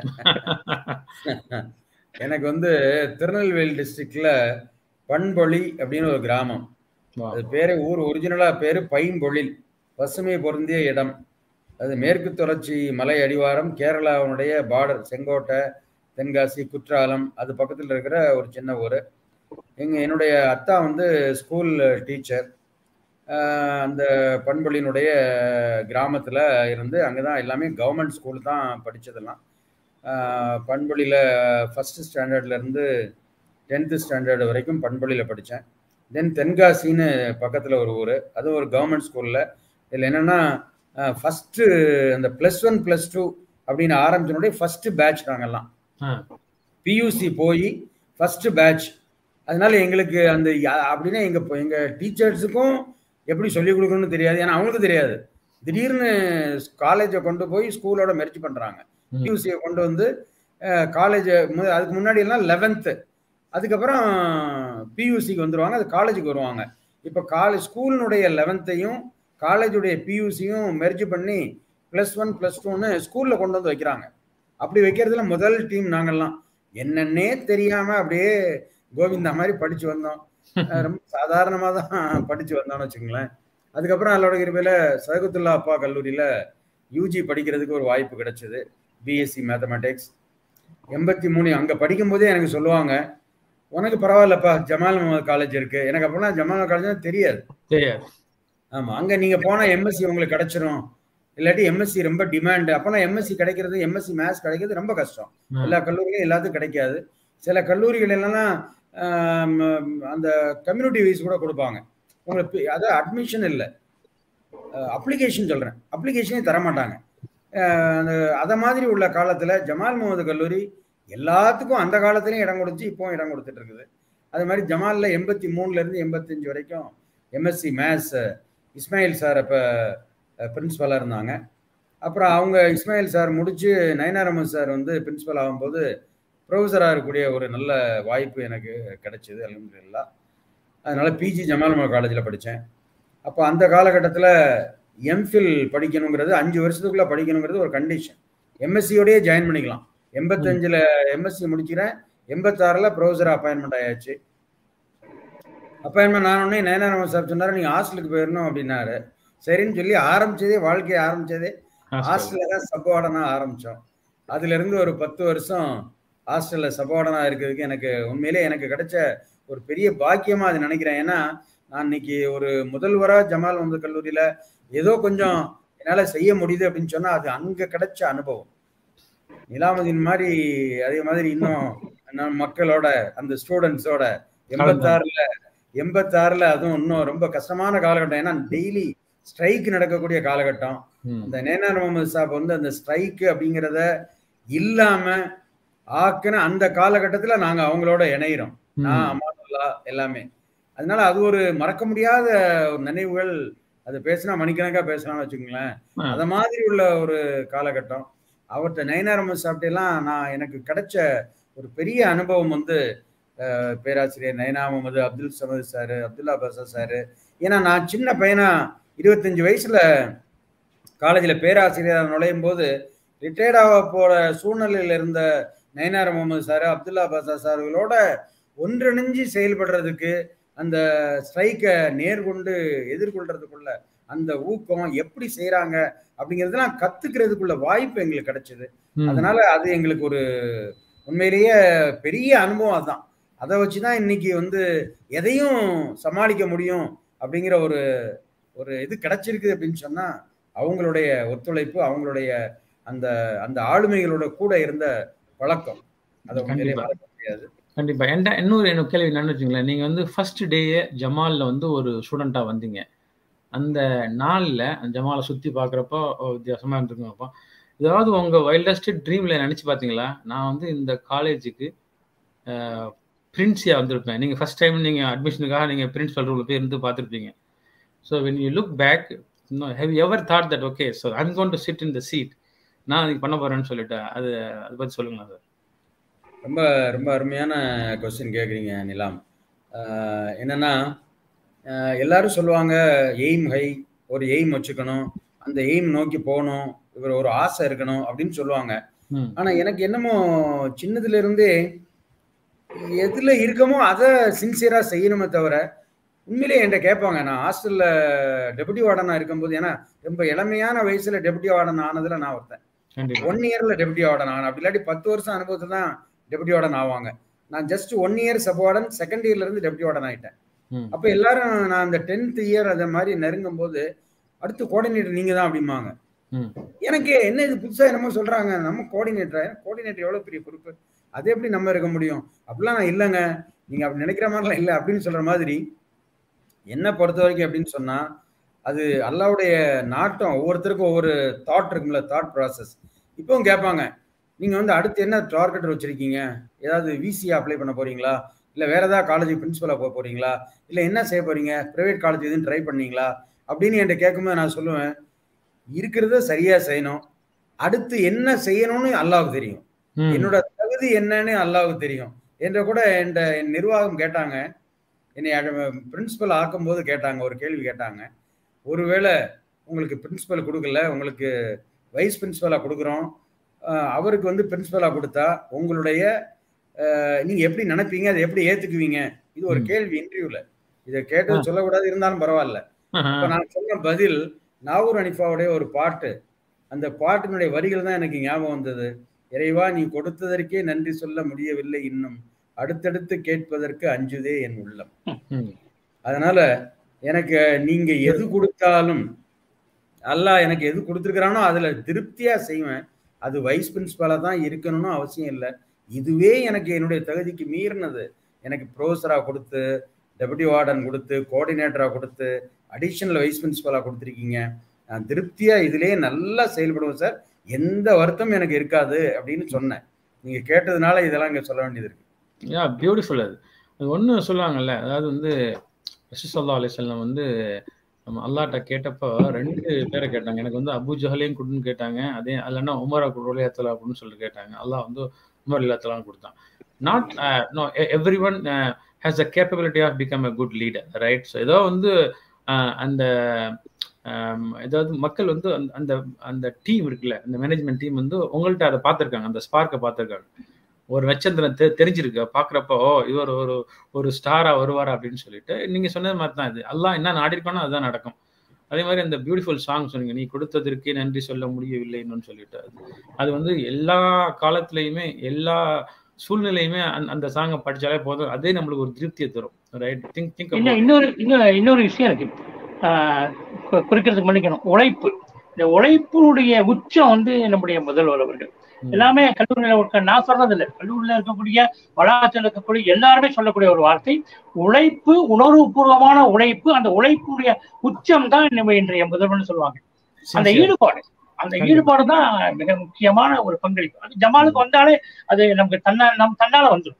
எனக்கு வந்து திருநெல்வேலி டிஸ்ட்ரிக்ட்ல பண்பொழி அப்படின்னு ஒரு கிராமம் அது பேரு ஊர் ஒரிஜினலா பேரு பைம்பொழில் பசுமை பொருந்திய இடம் அது மேற்கு தொடர்ச்சி மலை அடிவாரம் கேரளாவுடைய பார்டர் செங்கோட்டை தென்காசி குற்றாலம் அது பக்கத்தில் இருக்கிற ஒரு சின்ன ஊர் எங்கள் என்னுடைய அத்தா வந்து ஸ்கூல் டீச்சர் அந்த பண்பொழியினுடைய கிராமத்தில் இருந்து அங்கே தான் எல்லாமே கவர்மெண்ட் ஸ்கூல் தான் படித்ததெல்லாம் பண்பொழியில் ஃபஸ்ட்டு ஸ்டாண்டர்ட்லேருந்து டென்த்து ஸ்டாண்டர்டு வரைக்கும் பண்பொழியில் படித்தேன் தென் தென்காசின்னு பக்கத்தில் ஒரு ஊர் அது ஒரு கவர்மெண்ட் ஸ்கூலில் இதில் என்னென்னா ஃபஸ்ட்டு அந்த ப்ளஸ் ஒன் ப்ளஸ் டூ அப்படின்னு ஆரம்பிச்சனுடைய ஃபஸ்ட்டு பேட்ச் நாங்கெல்லாம் பியூசி போய் ஃபஸ்ட்டு பேட்ச் அதனால எங்களுக்கு அந்த அப்படின்னா எங்கள் எங்கள் டீச்சர்ஸுக்கும் எப்படி சொல்லிக் கொடுக்கணும்னு தெரியாது ஏன்னா அவங்களுக்கும் தெரியாது திடீர்னு காலேஜை கொண்டு போய் ஸ்கூலோட மெர்ஜ் பண்ணுறாங்க பியூசியை கொண்டு வந்து காலேஜ் அதுக்கு முன்னாடி எல்லாம் லெவன்த்து அதுக்கப்புறம் பியூசிக்கு வந்துடுவாங்க அது காலேஜுக்கு வருவாங்க இப்போ காலேஜ் ஸ்கூலினுடைய லெவன்த்தையும் காலேஜுடைய பியூசியும் மெர்ஜ் பண்ணி ப்ளஸ் ஒன் ப்ளஸ் டூன்னு ஸ்கூலில் கொண்டு வந்து வைக்கிறாங்க அப்படி வைக்கிறதுல முதல் டீம் நாங்கள்லாம் என்னன்னே தெரியாம அப்படியே கோவிந்தா மாதிரி படிச்சு வந்தோம் அஹ் ரொம்ப சாதாரணமாக தான் படிச்சு வந்தோம்னு வச்சுக்கோங்களேன் அதுக்கப்புறம் அதோட கிருபையில சதகுத்துல்லா அப்பா கல்லூரியில யூஜி படிக்கிறதுக்கு ஒரு வாய்ப்பு கிடைச்சது பிஎஸ்சி மேத்தமெட்டிக்ஸ் எண்பத்தி மூணு அங்கே படிக்கும்போதே எனக்கு சொல்லுவாங்க உனக்கு பரவாயில்லப்பா ஜமால் முகமது காலேஜ் இருக்கு எனக்கு அப்போலாம் ஜமால் முகமது காலேஜ் தெரியாது தெரியாது ஆமா அங்க நீங்க போனா எம்எஸ்சி உங்களுக்கு கிடைச்சிரும் இல்லாட்டி எம்எஸ்சி ரொம்ப டிமாண்ட் அப்போலாம் எம்எஸ்சி கிடைக்கிறது எம்எஸ்சி மேத்ஸ் கிடைக்கிறது ரொம்ப கஷ்டம் ஆ. எல்லா கல்லூரிகளும் எல்லாத்துக்கும் கிடைக்காது சில கல்லூரிகள் எல்லாம் ஆம், அந்த கம்யூனிட்டி வைஸ் கூட கொடுப்பாங்க உங்களுக்கு அது அட்மிஷன் இல்லை அப்ளிகேஷன் சொல்றேன் அப்ளிகேஷனே தர மாட்டாங்க அஹ், அந்த அதை மாதிரி உள்ள காலத்துல ஜமால் முகமது கல்லூரி எல்லாத்துக்கும் அந்த காலத்துலயும் இடம் கொடுத்து இப்போவும் இடம் கொடுத்துட்டு இருக்குது அது மாதிரி ஜமால்ல எண்பத்தி மூணுல இருந்து எண்பத்தஞ்சு வரைக்கும் எம்எஸ்சி மேத்ஸ் இஸ்மாயில் சார் அப்போ பிரின்ஸிபலாக இருந்தாங்க அப்புறம் அவங்க இஸ்மாயில் சார் முடிச்சு நயனார் அஹமது சார் வந்து பிரின்ஸிபல் ஆகும்போது ப்ரொஃபஸராக இருக்கக்கூடிய ஒரு நல்ல வாய்ப்பு எனக்கு கிடைச்சிது அலமதுல்லா அதனால பிஜி ஜமால் காலேஜில் படித்தேன் அப்போ அந்த காலகட்டத்தில் எம்ஃபில் படிக்கணுங்கிறது அஞ்சு வருஷத்துக்குள்ளே படிக்கணுங்கிறது ஒரு கண்டிஷன் எம்எஸ்சியோடய ஜாயின் பண்ணிக்கலாம் எண்பத்தஞ்சில் எம்எஸ்சி முடிக்கிறேன் எண்பத்தாறில் ப்ரொஃபஸர் அப்பாயின்மெண்ட் ஆயாச்சு அப்பாயின்மெண்ட் நான் உடனே நயனாராமன் சார் சொன்னார் நீங்கள் ஹாஸ்டலுக்கு போயிடணும் அப்படின்னாரு சரின்னு சொல்லி ஆரம்பிச்சதே வாழ்க்கையை ஆரம்பிச்சதே ஹாஸ்டலில் தான் சப்பார்டனாக ஆரம்பித்தோம் அதுலேருந்து ஒரு பத்து வருஷம் ஹாஸ்டலில் சப்பார்டனாக இருக்கிறதுக்கு எனக்கு உண்மையிலே எனக்கு கிடைச்ச ஒரு பெரிய பாக்கியமாக அது நினைக்கிறேன் ஏன்னா நான் இன்னைக்கு ஒரு முதல்வராக ஜமால் வந்து கல்லூரியில் ஏதோ கொஞ்சம் என்னால் செய்ய முடியுது அப்படின்னு சொன்னால் அது அங்கே கிடைச்ச அனுபவம் நிலாமதின் மாதிரி அதே மாதிரி இன்னும் நம்ம மக்களோட அந்த ஸ்டூடெண்ட்ஸோட எண்பத்தாறுல எண்பத்தாறுல அதுவும் இன்னும் ரொம்ப கஷ்டமான காலகட்டம் ஏன்னா டெய்லி ஸ்ட்ரைக் நடக்கக்கூடிய காலகட்டம் ம். அந்த நேனார் முகமது சாப் வந்து அந்த ஸ்ட்ரைக் அப்படிங்கிறத இல்லாம ஆக்குன அந்த காலகட்டத்துல நாங்க அவங்களோட இணையிறோம் நான் அமானுல்லா எல்லாமே அதனால அது ஒரு மறக்க முடியாத ஒரு நினைவுகள் அது பேசினா மணிக்கணக்கா பேசலாம்னு வச்சுக்கோங்களேன் ஆ. அத மாதிரி உள்ள ஒரு காலகட்டம் அவர்கிட்ட நயனார் அஹமது சாப்பிட்டெல்லாம் நான் எனக்கு கிடைச்ச ஒரு பெரிய அனுபவம் வந்து அஹ், பேராசிரியர் நயனா முகமது அப்துல் சமது சாரு அப்துல்லா பாசா சாரு ஏன்னா நான் சின்ன பையனா இருபத்தஞ்சு வயசுல காலேஜில் பேராசிரியராக நுழையும் போது ரிட்டையர்ட் ஆக போற சூழ்நிலையில் இருந்த நயனார் முகமது சார் அப்துல்லா பாசா சார்களோட ஒன்றிணைஞ்சு செயல்படுறதுக்கு அந்த ஸ்ட்ரைக்கை நேர்கொண்டு எதிர்கொள்றதுக்குள்ள அந்த ஊக்கம் எப்படி செய்றாங்க அப்படிங்கிறதெல்லாம் கத்துக்கிறதுக்குள்ள வாய்ப்பு எங்களுக்கு கிடைச்சது ம். அதனால அது எங்களுக்கு ஒரு உண்மையிலேயே பெரிய அனுபவம் அதான் அதை வச்சு தான் இன்னைக்கு வந்து எதையும் சமாளிக்க முடியும் அப்படிங்கிற ஒரு ஒரு இது கிடைச்சிருக்கு அப்படின்னு சொன்னா அவங்களுடைய ஒத்துழைப்பு அவங்களுடைய அந்த அந்த ஆளுமைகளோட கூட இருந்த பழக்கம் அதை உண்மையிலேயே கண்டிப்பா. மறக்க முடியாது கண்டிப்பா என்ட இன்னொரு எனக்கு கேள்வி என்னன்னு வச்சுங்களேன் நீங்க வந்து ஃபர்ஸ்ட் டேயே ஜமால்ல வந்து ஒரு ஸ்டூடெண்டா வந்தீங்க அந்த நாள்ல அந்த ஜமாலை சுத்தி பாக்குறப்போ ஓ, வித்தியாசமா இருந்திருக்குங்கப்பா ஏதாவது உங்க வைல்டஸ்ட் ட்ரீம்ல நினைச்சு பாத்தீங்களா நான் வந்து இந்த காலேஜுக்கு பிரின்ஸியா வந்திருப்பேன் நீங்க ஃபர்ஸ்ட் டைம் நீங்க அட்மிஷனுக்காக நீங்க பிரின்சிபல் ரூம்ல போய் இருந்து பார்த்துருப்பீங்க so when you look back have ever thought that okay so I'm going to sit in the seat நான் அதுக்கு பண்ண போறேன்னு சொல்லிட்டேன் அது அதை பத்தி சொல்லுங்களேன் சார் ரொம்ப ரொம்ப அருமையான கொஸ்டின் கேட்குறீங்க நிலாம் ஆஹ் என்னன்னா ஆஹ் எல்லாரும் சொல்லுவாங்க எய்ம் ஹை ஒரு எய்ம் வச்சுக்கணும் அந்த எய்ம் நோக்கி போகணும் இவர் ஒரு ஆசை இருக்கணும் அப்படின்னு சொல்லுவாங்க ம் ஆனா எனக்கு என்னமோ சின்னதுல இருந்தே எதுல இருக்கமோ அதை சின்சியரா செய்யணுமே தவிர உண்மையிலேயே என்கிட்ட கேட்பாங்க நான் ஹாஸ்டல்ல டெபுட்டி வார்டனா இருக்கும்போது ஏன்னா ரொம்ப இளமையான வயசுல டெபுட்டி வார்டன் ஆனதுல நான் ஒருத்தன் கண்டிப்பா ஒன் இயர்ல டெபுட்டி வார்டன் ஆனேன் அப்படி இல்லாட்டி பத்து வருஷம் அனுபவத்துல தான் டெபுட்டி வார்டன் ஆவாங்க நான் just one year sub warden second இயர்ல இருந்து டெபுட்டி வார்டன் ஆயிட்டேன் ம் அப்ப எல்லாரும் நான் அந்த டென்த் இயர் அதை மாதிரி நெருங்கும் போது அடுத்து கோஆர்டினேட்டர் நீங்க தான் அப்படிம்பாங்க ம் எனக்கு என்ன இது புதுசா என்னமோ சொல்றாங்க நம்ம கோஆர்டினேட்டர் கோஆர்டினேட்டர் எவ்வளவு பெரிய பொறுப்பு அது எப்படி நம்ம இருக்க முடியும் அப்படிலாம் நான் இல்லைங்க நீங்க அப்படி நினைக்கிற மாதிரிலாம் இல்லை அப்படின்னு சொல்ற மாதிரி என்ன பொறுத்த வரைக்கும் அப்படின்னு சொன்னா அது அல்லாவுடைய நாட்டம் ஒவ்வொருத்தருக்கும் ஒவ்வொரு தாட் இருக்கும்ல தாட் ப்ராசஸ் இப்பவும் கேட்பாங்க நீங்க வந்து அடுத்து என்ன டார்கெட் வச்சிருக்கீங்க ஏதாவது விசி அப்ளை பண்ண போறீங்களா இல்ல வேற ஏதாவது காலேஜ் பிரின்சிபலா போக போறீங்களா இல்ல என்ன செய்ய போறீங்க பிரைவேட் காலேஜ் எதுவும் ட்ரை பண்ணீங்களா அப்படின்னு என்கிட்ட கேட்கும்போது நான் சொல்லுவேன் இருக்கிறத சரியா செய்யணும் அடுத்து என்ன செய்யணும்னு அல்லாவுக்கு தெரியும் ம் என்னோட தகுதி என்னன்னு அல்லாவுக்கு தெரியும் என்ற கூட என் என் நிர்வாகம் கேட்டாங்க என்னை பிரின்சிபல் ஆக்கும்போது கேட்டாங்க ஒரு கேள்வி கேட்டாங்க ஒருவேளை உங்களுக்கு பிரின்சிபல் கொடுக்கல உங்களுக்கு வைஸ் பிரின்சிபலாக கொடுக்குறோம் அஹ் அவருக்கு வந்து பிரின்சிபலாக கொடுத்தா உங்களுடைய அஹ், நீங்க எப்படி நினைப்பீங்க அதை எப்படி ஏத்துக்குவீங்க இது ஒரு ம். கேள்வி இன்டர்வியூல இதை கேட்டது சொல்லக்கூடாது இருந்தாலும் பரவாயில்ல இப்ப நான் சொன்ன பதில் நாகூர் அனிஃபாவுடைய ஒரு பாட்டு அந்த பாட்டினுடைய வரிகள் தான் எனக்கு ஞாபகம் வந்தது இறைவா நீ கொடுத்ததற்கே நன்றி சொல்ல முடியவில்லை இன்னும் அடுத்தடுத்து கேட்பதற்கு அஞ்சுதே என் உள்ளம் ம். அதனால எனக்கு நீங்க எது கொடுத்தாலும் அல்லாஹ் எனக்கு எது கொடுத்துருக்கிறானோ அதுல திருப்தியா செய்வேன் அது வைஸ் பிரின்சிபலா தான் இருக்கணும்னு அவசியம் இல்லை இதுவே எனக்கு என்னுடைய தகுதிக்கு மீறினது எனக்கு ப்ரொஃபஸரா கொடுத்து டெபுட்டி வார்டன் கொடுத்து கோஆர்டினேட்டரா கொடுத்து அடிஷனல் வைஸ் பிரின்சிபலா கொடுத்துருக்கீங்க நான் திருப்தியா இதுலயே நல்லா செயல்படுவேன் சார் எந்த வருத்தம் எனக்கு இருக்காது அப்படின்னு சொன்னேன் நீங்க கேட்டதுனால இதெல்லாம் இங்க சொல்ல வேண்டியது இருக்கு யா பியூட்டிஃபுல் அது அது ஒன்று சொல்லுவாங்கல்ல அதாவது வந்து ரசூசல்லா அலிசல்லாம் வந்து நம்ம அல்லாட்ட கேட்டப்போ ரெண்டு பேரை கேட்டாங்க எனக்கு வந்து அபு ஜஹலையும் கொடுன்னு கேட்டாங்க அதே இல்லைன்னா உமரா குருலையாத்தலா அப்படின்னு சொல்லிட்டு கேட்டாங்க அல்லாஹ் வந்து உமர் இல்லாத்தலாம் கொடுத்தான் not no everyone has a capability of become a good leader right so ஏதோ வந்து uh, அந்த um, ஏதாவது மக்கள் வந்து அந்த- அந்த அந்த டீம் இருக்குல்ல அந்த மேனேஜ்மெண்ட் டீம் வந்து உங்கள்கிட்ட அதை பார்த்துருக்காங்க அந்த ஸ்பார்க்கை பார்த்துருக்காங்க ஒரு நட்சத்திரம் தெ தெரிஞ்சிருக்கு பார்க்குறப்போ ஓ இவர் ஒரு ஒரு ஸ்டாரா வருவாரா அப்படின்னு சொல்லிட்டு நீங்க சொன்னது மாதிரி தான் இது அல்லாஹ் என்ன நாடிருக்கானோ அதுதான் நடக்கும் அதே மாதிரி அந்த பியூட்டிஃபுல் சாங் சொன்னீங்க நீ கொடுத்ததற்கே நன்றி சொல்ல முடியவில்லைன்னு சொல்லிட்டு அது அது வந்து எல்லா காலத்துலயுமே எல்லா சூழ்நிலையுமே அந்த அந்த சாங்கை படிச்சாலே போதும் அதே நம்மளுக்கு ஒரு திருப்தியை தரும் ரைட் திங்க் திங்க் இன்னும் இன்னொரு இன்னொரு இன்னொரு விஷயம் இருக்கு ஆஹ் கு- குறிக்கிறதுக்கு மன்னிக்கணும் உழைப்பு இந்த உழைப்பினுடைய உச்சம் வந்து நம்முடைய முதல்வர் அவர்கள் எல்லாமே கல்லூரியில் இருக்க நான் சொல்றது இல்லை கல்லூரியில் இருக்கக்கூடிய வளாகத்தில் இருக்கக்கூடிய எல்லாருமே சொல்லக்கூடிய ஒரு வார்த்தை உழைப்பு உணர்வுபூர்வமான உழைப்பு அந்த உழைப்புடைய உச்சம் தான் நம்ம இன்றைய முதல்வர்னு சொல்லுவாங்க அந்த ஈடுபாடு அந்த கண்டிப்பா. ஈடுபாடு தான் மிக முக்கியமான ஒரு பங்களிப்பு அது ஜமாலுக்கு வந்தாலே அது நமக்கு தன்னா நம் தன்னால வந்துடும்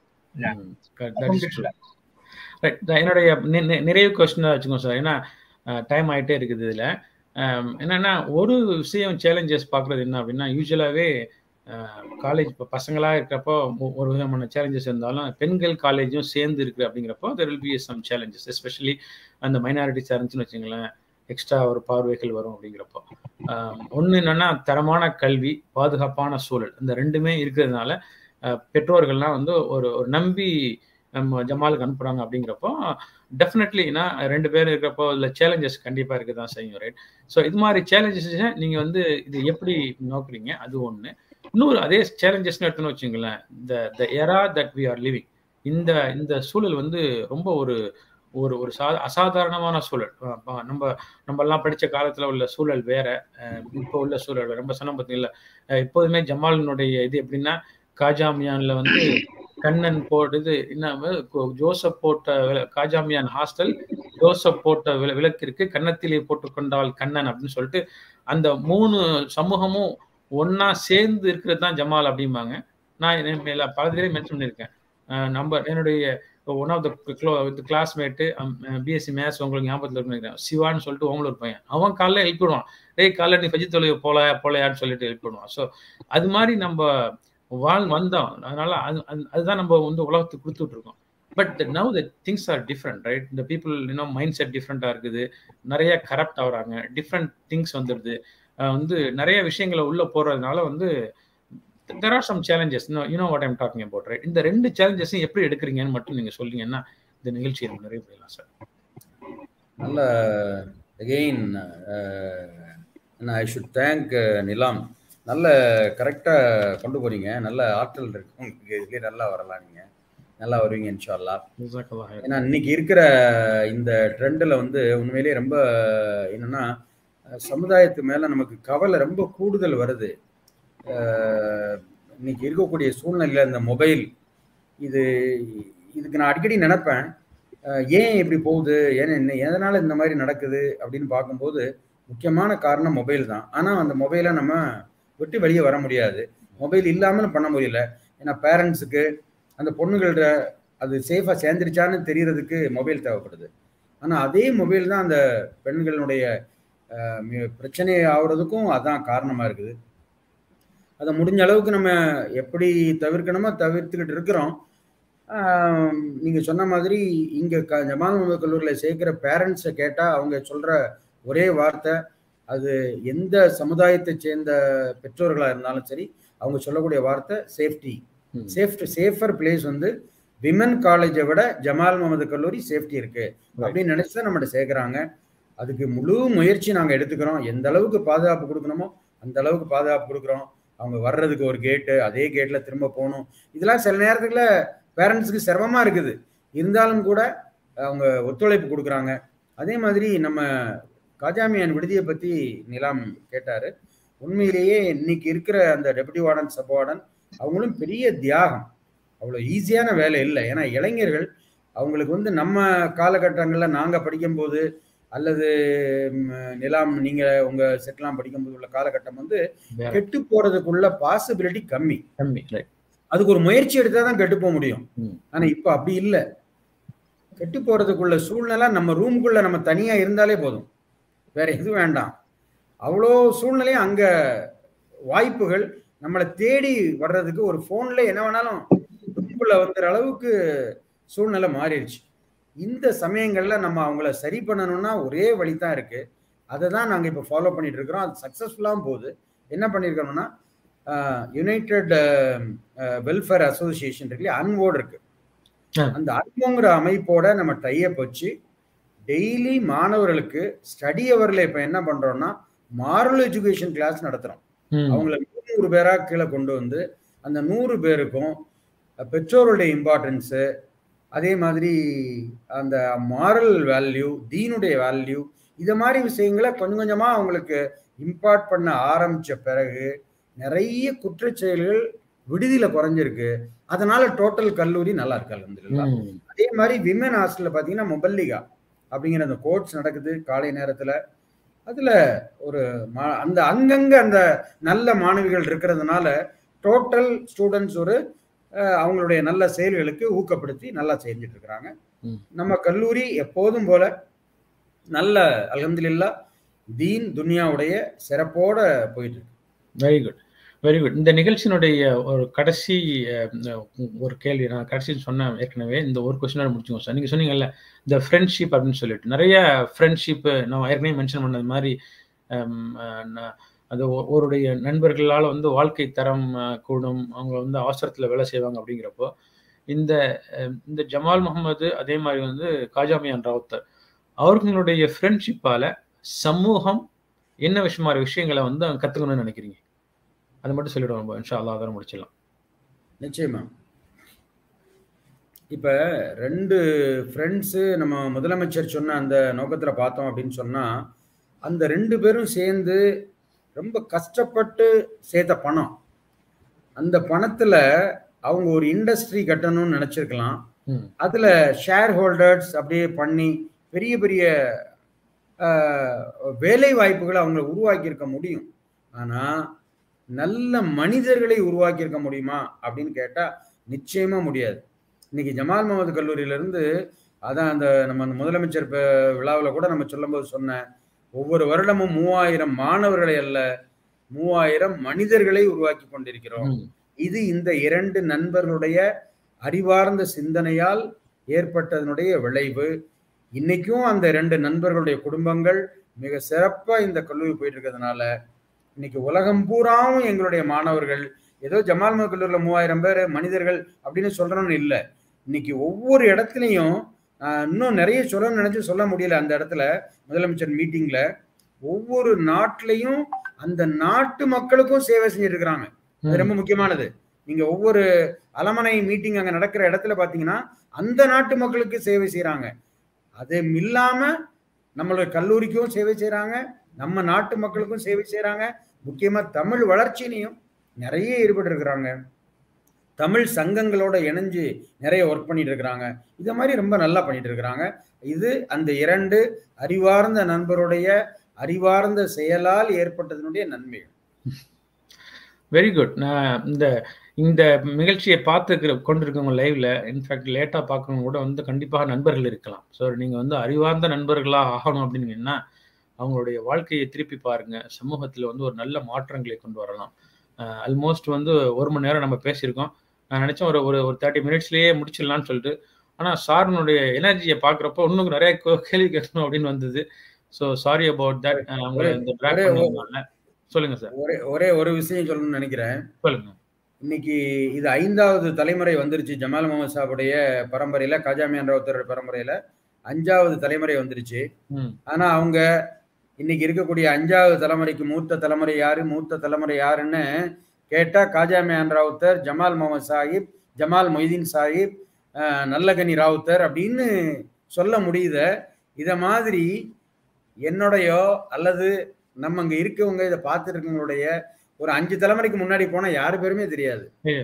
ரைட் என்னுடைய நி- நி- நிறைய கொஸ்டின் வச்சுக்கோங்க சார் ஏன்னா டைம் ஆயிட்டே இருக்குது இதுல அஹ், என்னன்னா ஒரு விஷயம் சேலஞ்சஸ் பார்க்குறது என்ன அப்படின்னா யூஸ்வலாகவே காலேஜ் இப்போ பசங்களா இருக்கிறப்போ ஒ- ஒரு விதமான சேலஞ்சஸ் இருந்தாலும் பெண்கள் காலேஜும் சேர்ந்து இருக்கு அப்படிங்கிறப்போ there will be some challenges especially அந்த மைனாரிட்டிஸாக இருந்துச்சுன்னு வச்சுங்களேன் எக்ஸ்ட்ரா ஒரு பார்வைகள் வரும் அப்படிங்கிறப்போ ஒன்று என்னன்னா தரமான கல்வி பாதுகாப்பான சூழல் இந்த ரெண்டுமே இருக்கிறதுனால அஹ், பெற்றோர்கள்லாம் வந்து ஒரு ஒரு நம்பி நம்ம ஜமாலுக்கு அனுப்புறாங்க அப்படிங்கிறப்போ டெஃபினெட்லி ரெண்டு பேர் இருக்கிறப்போ இல்லை சேலஞ்சஸ் கண்டிப்பாக இருக்க தான் செய்யும் ரைட் ஸோ இது மாதிரி சேலஞ்சஸ் நீங்கள் வந்து இது எப்படி நோக்குறீங்க அது ஒன்று இன்னொரு அதே சேலஞ்சஸ்னு எடுத்துன்னு வச்சுங்களேன் இந்த the era that we are living இந்த இந்த சூழல் வந்து ரொம்ப ஒரு ஒரு ஒரு சா அசாதாரணமான சூழல் அஹ் நம்ம நம்ம எல்லாம் படிச்ச காலத்துல உள்ள சூழல் வேற அஹ் இப்போ உள்ள சூழல் வேற. ரொம்ப சொன்ன பார்த்தீங்களா அஹ் எப்போதுமே ஜமாலினுடைய இது எப்படின்னா காஜாமியான்ல வந்து கண்ணன் போட்டது என்ன ஜோசப் போட்ட விள- காஜாமியான் ஹாஸ்டல் ஜோசப் போட்ட விள- விளக்கிற்கு கன்னத்திலே போட்டுக்கொண்டால் கண்ணன் அப்படின்னு சொல்லிட்டு அந்த மூணு சமூகமும் ஒண்ணா சேர்ந்து இருக்கிறது தான் ஜமால் அப்படிம்பாங்க நான் என்ன- எல்லா பல தடவை மென்ஷன் பண்ணியிருக்கேன் அஹ் நம்ம என்னுடைய one of the classmate BSc maths உங்களுக்கு ஞாபகத்தில் இருக்குன்னு நினைக்கிறேன் சிவான்னு சொல்லிட்டு அவங்களும் ஒரு பையன் அவன் காலைல எழுப்பிடுவான் டேய் காலைல நீ ஃபஜி தொழில் போல போலையான்னு சொல்லிட்டு எழுப்பிடுவான் ஸோ அது மாதிரி நம்ம வாழ் வந்தோம் அதனால அது அது- அதுதான் நம்ம வந்து உலகத்துக்கு கொடுத்துட்டு இருக்கோம் but now the things are different right இந்த பீப்புள் இன்னும் மைண்ட் செட் டிஃப்ரெண்ட்டாக இருக்குது நிறைய கரப்ட் ஆகுறாங்க டிஃப்ரெண்ட் திங்ஸ் வந்துடுது அஹ் வந்து நிறைய விஷயங்களை உள்ள போறதுனால வந்து there are some challenges you know what I'm talking about right இந்த ரெண்டு சேலஞ்சஸையும் எப்படி எடுக்கிறீங்கன்னு மட்டும் நீங்க சொல்லிங்கன்னா இந்த நிகழ்ச்சியை நம்ம நிறைய போயிடலாம் சார் நல்ல again I should thank Nilam நல்ல கரெக்டாக கொண்டு போறீங்க நல்ல ஆற்றல் இருக்கு உங்களுக்கு இதுலேயே நல்லா வரலாம் நீங்கள் நல்லா வருவீங்க இன்ஷால்லா ஜஸாக்கல்லாஹ் ஹைர். ஏன்னா இன்னைக்கு இருக்கிற இந்த ட்ரெண்டில் வந்து உண்மையிலேயே ரொம்ப என்னன்னா அஹ், சமுதாயத்து மேலே நமக்கு கவலை ரொம்ப கூடுதல் வருது அஹ், இன்னைக்கு இருக்கக்கூடிய சூழ்நிலையில் இந்த மொபைல் இது இதுக்கு நான் அடிக்கடி நினைப்பேன் அஹ், ஏன் இப்படி போகுது ஏன் என்ன எதனால் இந்த மாதிரி நடக்குது அப்படின்னு பார்க்கும்போது முக்கியமான காரணம் மொபைல் தான் ஆனால் அந்த மொபைலை நம்ம விட்டு வெளியே வர முடியாது மொபைல் இல்லாமலும் பண்ண முடியல ஏன்னா பேரண்ட்ஸுக்கு அந்த பொண்ணுகள்கிட்ட அது சேஃபாக சேர்ந்துருச்சான்னு தெரியறதுக்கு மொபைல் தேவைப்படுது ஆனால் அதே மொபைல் தான் அந்த பெண்களுடைய அஹ், மி- பிரச்சனை ஆகுறதுக்கும் அதான் காரணமாக இருக்குது அதை முடிஞ்ச அளவுக்கு நம்ம எப்படி தவிர்க்கணுமோ தவிர்த்துக்கிட்டு இருக்கிறோம் நீங்கள் சொன்ன மாதிரி இங்கே க ஜமால் முகமது கல்லூரியில் சேர்க்குற பேரண்ட்ஸை கேட்டால் அவங்க சொல்கிற ஒரே வார்த்தை அது எந்த சமுதாயத்தை சேர்ந்த பெற்றோர்களாக இருந்தாலும் சரி அவங்க சொல்லக்கூடிய வார்த்தை சேஃப்டி ம். சேஃப்ட் சேஃபர் பிளேஸ் வந்து விமன் காலேஜை விட ஜமால் முகமது கல்லூரி சேஃப்டி இருக்கு அப்படின்னு நினைச்சு தான் நம்மகிட்ட சேர்க்குறாங்க அதுக்கு முழு முயற்சி நாங்கள் எடுத்துக்கிறோம் எந்த அளவுக்கு பாதுகாப்பு கொடுக்கணுமோ அந்த அளவுக்கு பாதுகாப்பு கொடுக்குறோம் அவங்க வர்றதுக்கு ஒரு கேட்டு அதே கேட்டில் திரும்ப போகணும் இதெல்லாம் சில நேரத்துல பேரண்ட்ஸுக்கு சிரமமாக இருக்குது இருந்தாலும் கூட அவங்க ஒத்துழைப்பு கொடுக்குறாங்க அதே மாதிரி நம்ம காஜாமியான் விடுதியை பற்றி நிலாம் கேட்டார் உண்மையிலேயே இன்னைக்கு இருக்கிற அந்த டெபுட்டி வார்டன் சப் வார்டன் அவங்களும் பெரிய தியாகம் அவ்வளோ ஈஸியான வேலை இல்லை ஏன்னா இளைஞர்கள் அவங்களுக்கு வந்து நம்ம காலகட்டங்களில் நாங்கள் படிக்கும்போது அல்லது ம், நிலாம் நீங்கள் உங்கள் செட்லாம் படிக்கும்போது உள்ள காலகட்டம் வந்து வேற கெட்டு போகிறதுக்குள்ள பாசிபிலிட்டி கம்மி கம்மி ரைட் அதுக்கு ஒரு முயற்சி எடுத்தா தான் கெட்டு போக முடியும் ம். ஆனா இப்போ அப்படி இல்லை கெட்டு போறதுக்குள்ள சூழ்நிலை நம்ம ரூமுக்குள்ள நம்ம தனியா இருந்தாலே போதும் வேற எதுவும் வேண்டாம் அவ்வளோ சூழ்நிலையும் அங்க வாய்ப்புகள் நம்மளை தேடி வர்றதுக்கு ஒரு ஃபோன்ல என்ன வேணாலும் ரூமுக்குள்ள வந்துற அளவுக்கு சூழ்நிலை மாறிடுச்சு இந்த சமயங்கள்ல நம்ம அவங்கள சரி பண்ணணும்னா ஒரே வழி தான் இருக்கு அதை தான் நாங்கள் இப்போ ஃபாலோ பண்ணிட்டு இருக்கிறோம் அது சக்ஸஸ்ஃபுல்லாகவும் போகுது என்ன பண்ணியிருக்கோம்னா யுனைடெட் வெல்ஃபேர் அசோசியேஷன் இருக்கு அன்வோர்டு இருக்கு ஆ. அந்த அன்வோங்கிற அமைப்போட நம்ம டைப் வச்சு டெய்லி மாணவர்களுக்கு ஸ்டடி அவர்ல இப்போ என்ன பண்றோம்னா மாரல் எஜுகேஷன் கிளாஸ் நடத்துறோம் ம். அவங்கள நூறு பேரா கீழே கொண்டு வந்து அந்த நூறு பேருக்கும் பெற்றோருடைய இம்பார்ட்டன்ஸு அதே மாதிரி அந்த மாரல் வேல்யூ தீனுடைய வேல்யூ இத மாதிரி விஷயங்களை கொஞ்சம் கொஞ்சமா அவங்களுக்கு இம்பார்ட் பண்ண ஆரம்பிச்ச பிறகு நிறைய குற்றச் செயல்கள் விடுதியில குறைஞ்சிருக்கு அதனால டோட்டல் கல்லூரி நல்லா இருக்கு அல்ஹம்துலில்லாஹ் ம். அதே மாதிரி விமன் ஹாஸ்டல்ல பாத்தீங்கன்னா முபல்லிகா அப்படிங்கிற அந்த கோர்ஸ் நடக்குது காலை நேரத்துல அதுல ஒரு மா- அந்த அங்கங்க அந்த நல்ல மாணவிகள் இருக்கிறதுனால டோட்டல் ஸ்டூடெண்ட்ஸ் ஒரு அஹ், அவங்களுடைய நல்ல செயல்களுக்கு ஊக்கப்படுத்தி நல்லா செஞ்சுட்டு இருக்கிறாங்க ம். நம்ம கல்லூரி எப்போதும் போல நல்ல அல்ஹம்துலில்லாஹ் தீன் துனியாவுடைய சிறப்போட போயிட்டு இருக்கு வெரி குட் வெரி குட் இந்த நிகழ்ச்சியினுடைய ஒரு கடைசி அஹ், ஒரு கேள்வி நான் கடைசி சொன்னேன் ஏற்கனவே இந்த ஒரு கொஸ்டினோட முடிச்சுக்கோங்க சார் நீங்க சொன்னீங்கல்ல இந்த ஃப்ரெண்ட்ஷிப் அப்படின்னு சொல்லிட்டு நிறைய ஃப்ரெண்ட்ஷிப் நான் ஏற்கனவே மென்ஷன் பண்ணது மாதிரி ஹம், அஹ், ந- அது ஒ- ஒருடைய நண்பர்களால் வந்து வாழ்க்கை தரம் அஹ், கூடும் அவங்க வந்து அவசரத்தில் வேலை செய்வாங்க அப்படிங்கிறப்போ இந்த அஹ், இந்த ஜமால் முகமது அதே மாதிரி வந்து காஜாமியான் ராவுத்தர் அவர்களுடைய ஃப்ரெண்ட்ஷிப்பால சமூகம் என்ன விஷயமான விஷயங்களை வந்து அவங்க கத்துக்கணும்னு நினைக்கிறீங்க அது மட்டும் சொல்லிடுவோம் இன்ஷா அல்லாஹ் அதோட முடிச்சிடலாம் நிச்சயமா இப்ப ரெண்டு ஃப்ரெண்ட்ஸு நம்ம முதலமைச்சர் சொன்ன அந்த நோக்கத்துல பார்த்தோம் அப்படின்னு சொன்னா அந்த ரெண்டு பேரும் சேர்ந்து ரொம்ப கஷ்டப்பட்டு சேர்த்த பணம் அந்த பணத்துல அவங்க ஒரு இண்டஸ்ட்ரி கட்டணும்னு நினைச்சிருக்கலாம் ம். அதுல ஷேர் ஹோல்டர்ஸ் அப்படியே பண்ணி பெரிய பெரிய ஆஹ், வேலை வாய்ப்புகளை அவங்க உருவாக்கி இருக்க முடியும் ஆனா நல்ல மனிதர்களை உருவாக்கி இருக்க முடியுமா அப்படின்னு கேட்டா நிச்சயமா முடியாது இன்னைக்கு ஜமால் முகமது கல்லூரியில இருந்து அதான் அந்த நம்ம அந்த முதலமைச்சர் ப- விழாவுல கூட நம்ம சொல்லும்போது சொன்னேன் ஒவ்வொரு வருடமும் மூவாயிரம் மாணவர்களை அல்ல மூவாயிரம் மனிதர்களை உருவாக்கி கொண்டிருக்கிறோம் ம். இது இந்த இரண்டு நண்பர்களுடைய அறிவார்ந்த சிந்தனையால் ஏற்பட்டதனுடைய விளைவு இன்னைக்கும் அந்த ரெண்டு நண்பர்களுடைய குடும்பங்கள் மிக சிறப்பா இந்த கல்லூரி போயிட்டு இருக்கிறதுனால இன்னைக்கு உலகம் பூராவும் எங்களுடைய மாணவர்கள் ஏதோ ஜமால் முகமது கல்லூரியில் மூவாயிரம் பேர் மனிதர்கள் அப்படின்னு சொல்றோம்னு இல்லை இன்னைக்கு ஒவ்வொரு இடத்துலையும் ஆஹ், இன்னும் நிறைய சொல்லணும்னு நினைச்சு சொல்ல முடியல அந்த இடத்துல முதலமைச்சர் மீட்டிங்ல ஒவ்வொரு நாட்டிலையும் அந்த நாட்டு மக்களுக்கும் சேவை செஞ்சுட்டு இருக்கிறாங்க அது ரொம்ப முக்கியமானது நீங்க ஒவ்வொரு அலமனை மீட்டிங் அங்க நடக்கிற இடத்துல பாத்தீங்கன்னா அந்த நாட்டு மக்களுக்கு சேவை செய்றாங்க அது இல்லாம நம்மளுடைய கல்லூரிக்கும் சேவை செய்றாங்க நம்ம நாட்டு மக்களுக்கும் சேவை செய்றாங்க முக்கியமா தமிழ் வளர்ச்சியிலையும் நிறைய ஈடுபட்டு இருக்கிறாங்க தமிழ் சங்கங்களோட இணைஞ்சு நிறைய ஒர்க் பண்ணிட்டு இருக்கிறாங்க இத மாதிரி ரொம்ப நல்லா பண்ணிட்டு இருக்கிறாங்க இது அந்த இரண்டு அறிவார்ந்த நண்பருடைய அறிவார்ந்த செயலால் ஏற்பட்டதனுடைய நன்மைகள் வெரி குட் நான் இந்த இந்த நிகழ்ச்சியை பார்த்து கொண்டிருக்கவங்க லைவ்ல இன்ஃபேக்ட் லேட்டா பார்க்கறவங்க கூட வந்து கண்டிப்பாக நண்பர்கள் இருக்கலாம் ஸோ நீங்க வந்து அறிவார்ந்த நண்பர்களா ஆகணும் அப்படின்னீங்கன்னா அவங்களுடைய வாழ்க்கையை திருப்பி பாருங்க சமூகத்துல வந்து ஒரு நல்ல மாற்றங்களை கொண்டு வரலாம் ஆல்மோஸ்ட் வந்து ஒரு மணி நேரம் நம்ம பேசியிருக்கோம் நான் நினைச்சேன் ஒரு ஒரு ஒரு தேர்ட்டி மினிட்ஸ்லயே முடிச்சிடலாம்னு சொல்லிட்டு ஆனா சாரனுடைய எனர்ஜியை பார்க்குறப்போ இன்னும் நிறைய கோ- கேள்வி கேட்கணும் அப்படின்னு வந்தது ஸோ சாரி அபவுட் தட் உங்களை இந்த ட்ராக் ஒரே- பண்ணிருந்தாங்க சொல்லுங்க சார் ஒரே ஒரே ஒரு விஷயம் சொல்லணும்னு நினைக்கிறேன் சொல்லுங்க இன்னைக்கு இது ஐந்தாவது தலைமுறை வந்துருச்சு ஜமால் முகமது சாஹிபுடைய பரம்பரையில காஜாமியான் ராவுத்தர் பரம்பரையில அஞ்சாவது தலைமுறை வந்துருச்சு ம் ஆனா அவங்க இன்னைக்கு இருக்கக்கூடிய அஞ்சாவது தலைமுறைக்கு மூத்த தலைமுறை யாரு மூத்த தலைமுறை யாருன்னு கேட்டா காஜாமியான் ராவுத்தர் ஜமால் முகமது சாஹிப் ஜமால் மொய்தீன் சாஹிப் அஹ், நல்லகனி ராவுத்தர் அப்படின்னு சொல்ல முடியுத இத மாதிரி என்னுடையோ அல்லது நம்ம அங்க இருக்கவங்க இதை பார்த்துருக்கவங்களுடைய ஒரு அஞ்சு தலைமுறைக்கு முன்னாடி போனா யாரு பேருமே தெரியாது ஏ.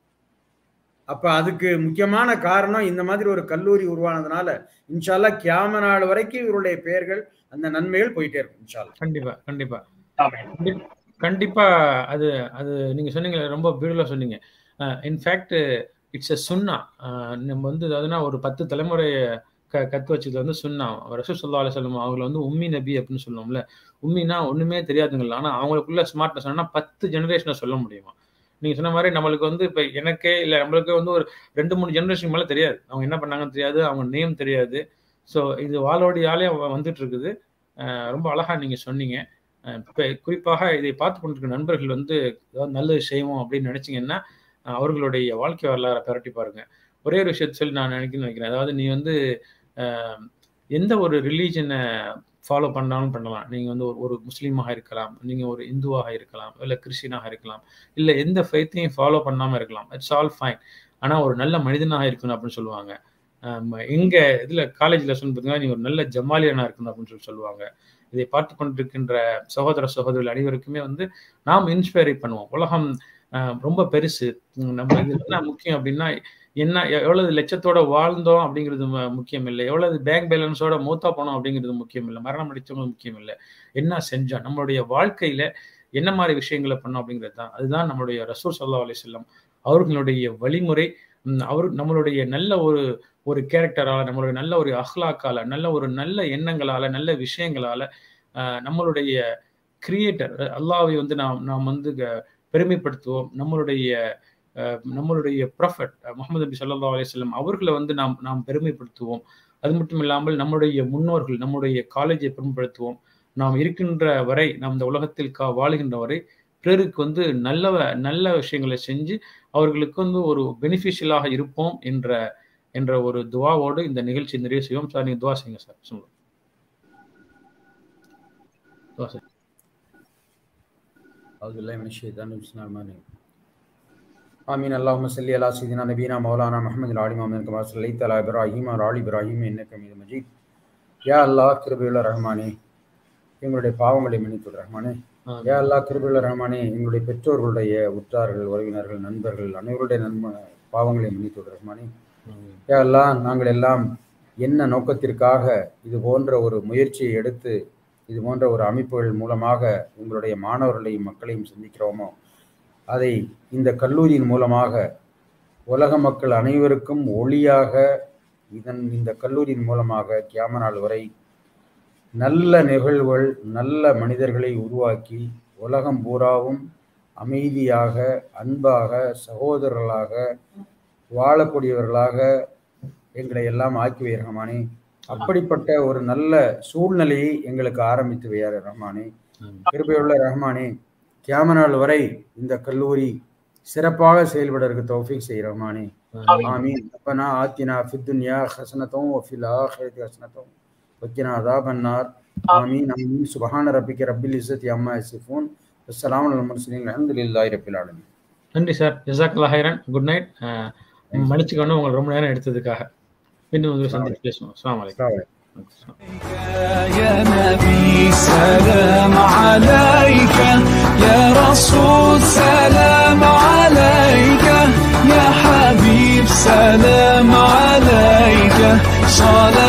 அப்ப அதுக்கு முக்கியமான காரணம் இந்த மாதிரி ஒரு கல்லூரி உருவானதுனால இன்ஷால்லா கியாம நாள் வரைக்கும் இவருடைய பெயர்கள் அந்த நன்மைகள் போயிட்டே இருக்கும் இன்ஷால்லா கண்டிப்பா கண்டிப்பா ஆமென். கண்டி- கண்டிப்பா அது அது நீங்க சொன்னீங்க ரொம்ப பியூட்டிஃபுல்லா சொன்னீங்க இன்ஃபேக்ட் இட்ஸ் எ சுன்னா அஹ், நம்ம வந்து அதுனா ஒரு பத்து தலைமுறை க கத்து வச்சது வந்து சுன்னா ரசூல் சல்லா அலுவலம் அவங்களை வந்து உம்மி நபி அப்படின்னு சொல்லுவோம்ல உம்மினா ஒண்ணுமே தெரியாதுங்களா ஆனா அவங்களுக்குள்ள ஸ்மார்ட்னஸ் என்னன்னா பத்து ஜெனரேஷனை சொல்ல முடியுமா நீங்க சொன்ன மாதிரி நம்மளுக்கு வந்து இப்ப எனக்கே இல்ல நம்மளுக்கு வந்து ஒரு ரெண்டு மூணு ஜெனரேஷன் மேல தெரியாது அவங்க என்ன பண்ணாங்கன்னு தெரியாது அவங்க நேம் தெரியாது ஸோ இது வாழோடியாலே வந்துட்டு இருக்குது அஹ், ரொம்ப அழகா நீங்க சொன்னீங்க அஹ் இப்ப குறிப்பாக இதை பார்த்து கொண்டிருக்கிற நண்பர்கள் வந்து ஏதாவது நல்லது செய்வோம் அப்படின்னு நினைச்சீங்கன்னா அஹ் அவர்களுடைய வாழ்க்கை வரலாறை பரட்டி பாருங்க ஒரே ஒரு விஷயத்த சொல்லி நான் நினைக்கணும்னு நினைக்கிறேன் அதாவது நீ வந்து அஹ், எந்த ஒரு ரிலீஜனை ஃபாலோ பண்ணாலும் பண்ணலாம் நீங்க வந்து ஒரு ஒரு முஸ்லீமாக இருக்கலாம் நீங்க ஒரு இந்துவாக இருக்கலாம் இல்ல கிறிஸ்டினாக இருக்கலாம் இல்ல எந்த ஃபைத்தையும் ஃபாலோ பண்ணாம இருக்கலாம் இட்ஸ் ஆல் ஃபைன் ஆனா ஒரு நல்ல மனிதனாக இருக்கணும் அப்படின்னு சொல்லுவாங்க ஆம், எங்க இதுல காலேஜ் லெசன் பார்த்தீங்கன்னா நீ ஒரு நல்ல ஜமாலியனா இருக்கணும் அப்படின்னு சொல்லி சொல்லுவாங்க இதை பார்த்து கொண்டிருக்கின்ற சகோதர சகோதரிகள் அனைவருக்குமே வந்து நாம் இன்ஸ்பயர் பண்ணுவோம் உலகம் ஆஹ், ரொம்ப பெருசு உம், நம்ம இது என்ன முக்கியம் அப்படின்னா என்ன எ- எவ்வளவு லட்சத்தோட வாழ்ந்தோம் அப்படிங்கிறது ம- முக்கியம் இல்லை எவ்வளவு பேங்க் பேலன்ஸோட மூத்தா போனோம் அப்படிங்கிறது முக்கியம் இல்லை மரணம் அடிச்சவங்க முக்கியம் இல்லை என்ன செஞ்சோம் நம்மளுடைய வாழ்க்கையில என்ன மாதிரி விஷயங்களை பண்ணோம் அப்படிங்கிறது தான் அதுதான் நம்மளுடைய ரசூல் சல்லா அலிசல்லாம் அவர்களுடைய வழிமுறை உம், அவர் நம்மளுடைய நல்ல ஒரு ஒரு கேரக்டரால நம்மளுடைய நல்ல ஒரு அஹ்லாக்கால நல்ல ஒரு நல்ல எண்ணங்களால நல்ல விஷயங்களால ஆஹ், நம்மளுடைய கிரியேட்டர் அல்லாவை வந்து நாம் நாம் வந்து க- பெருமைப்படுத்துவோம் நம்மளுடைய அஹ், நம்மளுடைய ப்ரொஃபட் முகமது நபி ஸல்லல்லாஹு அலைஹி வஸல்லம் அவர்களை வந்து நாம் நாம் பெருமைப்படுத்துவோம் அது மட்டும் இல்லாமல் நம்முடைய முன்னோர்கள் நம்முடைய காலேஜை பெருமைப்படுத்துவோம் நாம் இருக்கின்ற வரை நாம் இந்த உலகத்தில் கா வாழுகின்ற வரை பிறருக்கு வந்து நல்ல நல்ல விஷயங்களை செஞ்சு அவர்களுக்கு வந்து ஒரு பெனிஃபிஷியலாக இருப்போம் என்ற என்ற ஒரு துவாவோடு இந்த நிகழ்ச்சி நிறைவு செய்வோம் சார் நீங்க துவா செய்யுங்க சார் சொல்லுங்க துவா செய்யுங்க. أعوذ بالله من الشيطان الرجيم بسم الله الرحمن الرحيم آمين اللهم صل على سيدنا نبينا مولانا محمد العالي محمد كما صليت على إبراهيم وعلى آل إبراهيم إنك حميد مجيد யா அல்லாஹ் கிருபையுள்ள ரஹ்மானே எங்களுடைய பாவங்களை மன்னித்து ரஹ்மானே ஆமென். யா அல்லாஹ் கிருபையுள்ள ரஹ்மானே எங்களுடைய பெற்றோர்களுடைய உற்றார்கள் உறவினர்கள் நண்பர்கள் அனைவருடைய நன்ம பாவங்களை மன்னித்து ரஹ்மானே ஆமென். யா அல்லாஹ் நாங்கள் எல்லாம் என்ன நோக்கத்திற்காக இது போன்ற ஒரு முயற்சியை எடுத்து இது போன்ற ஒரு அமைப்புகள் மூலமாக உங்களுடைய மாணவர்களையும் மக்களையும் சந்திக்கிறோமோ அதை இந்த கல்லூரியின் மூலமாக உலக மக்கள் அனைவருக்கும் ஒளியாக இதன் இந்த கல்லூரியின் மூலமாக கியாம நாள் வரை நல்ல நிகழ்வுகள் நல்ல மனிதர்களை உருவாக்கி உலகம் பூராவும் அமைதியாக அன்பாக சகோதரர்களாக வாழக்கூடியவர்களாக எங்களை எல்லாம் ஆக்கி வை ரஹ்மானே அப்படிப்பட்ட ஒரு நல்ல சூழ்நிலையை எங்களுக்கு ஆரம்பித்து வையார் ரஹ்மானே ஆமென். கிருபையுள்ள ரஹ்மானே கியாம நாள் வரை இந்த கல்லூரி சிறப்பாக செயல்படற்கு தௌஃபீக் செய் ரஹ்மானே ஆமென். آمين ربنا آتنا في الدنيا حسنة وفي الآخرة حسنة وقنا عذاب النار آمين آمين سبحان ربك رب العزة عما يصفون والسلام على المرسلين الحمد لله رب العالمين நன்றி சார் ஜசாக் ஹைரன் குட் நைட் மன்னிச்சுக்கணும் உங்களை ரொம்ப நேரம் எடுத்ததுக்காக மீண்டும் ஒரு சந்திச்சு பேசுவோம் அஸ்ஸலாமு அலைக்கும் السلام عليكم يا نبي سلام عليك يا رسول سلام عليك يا حبيب سلام عليك صلاة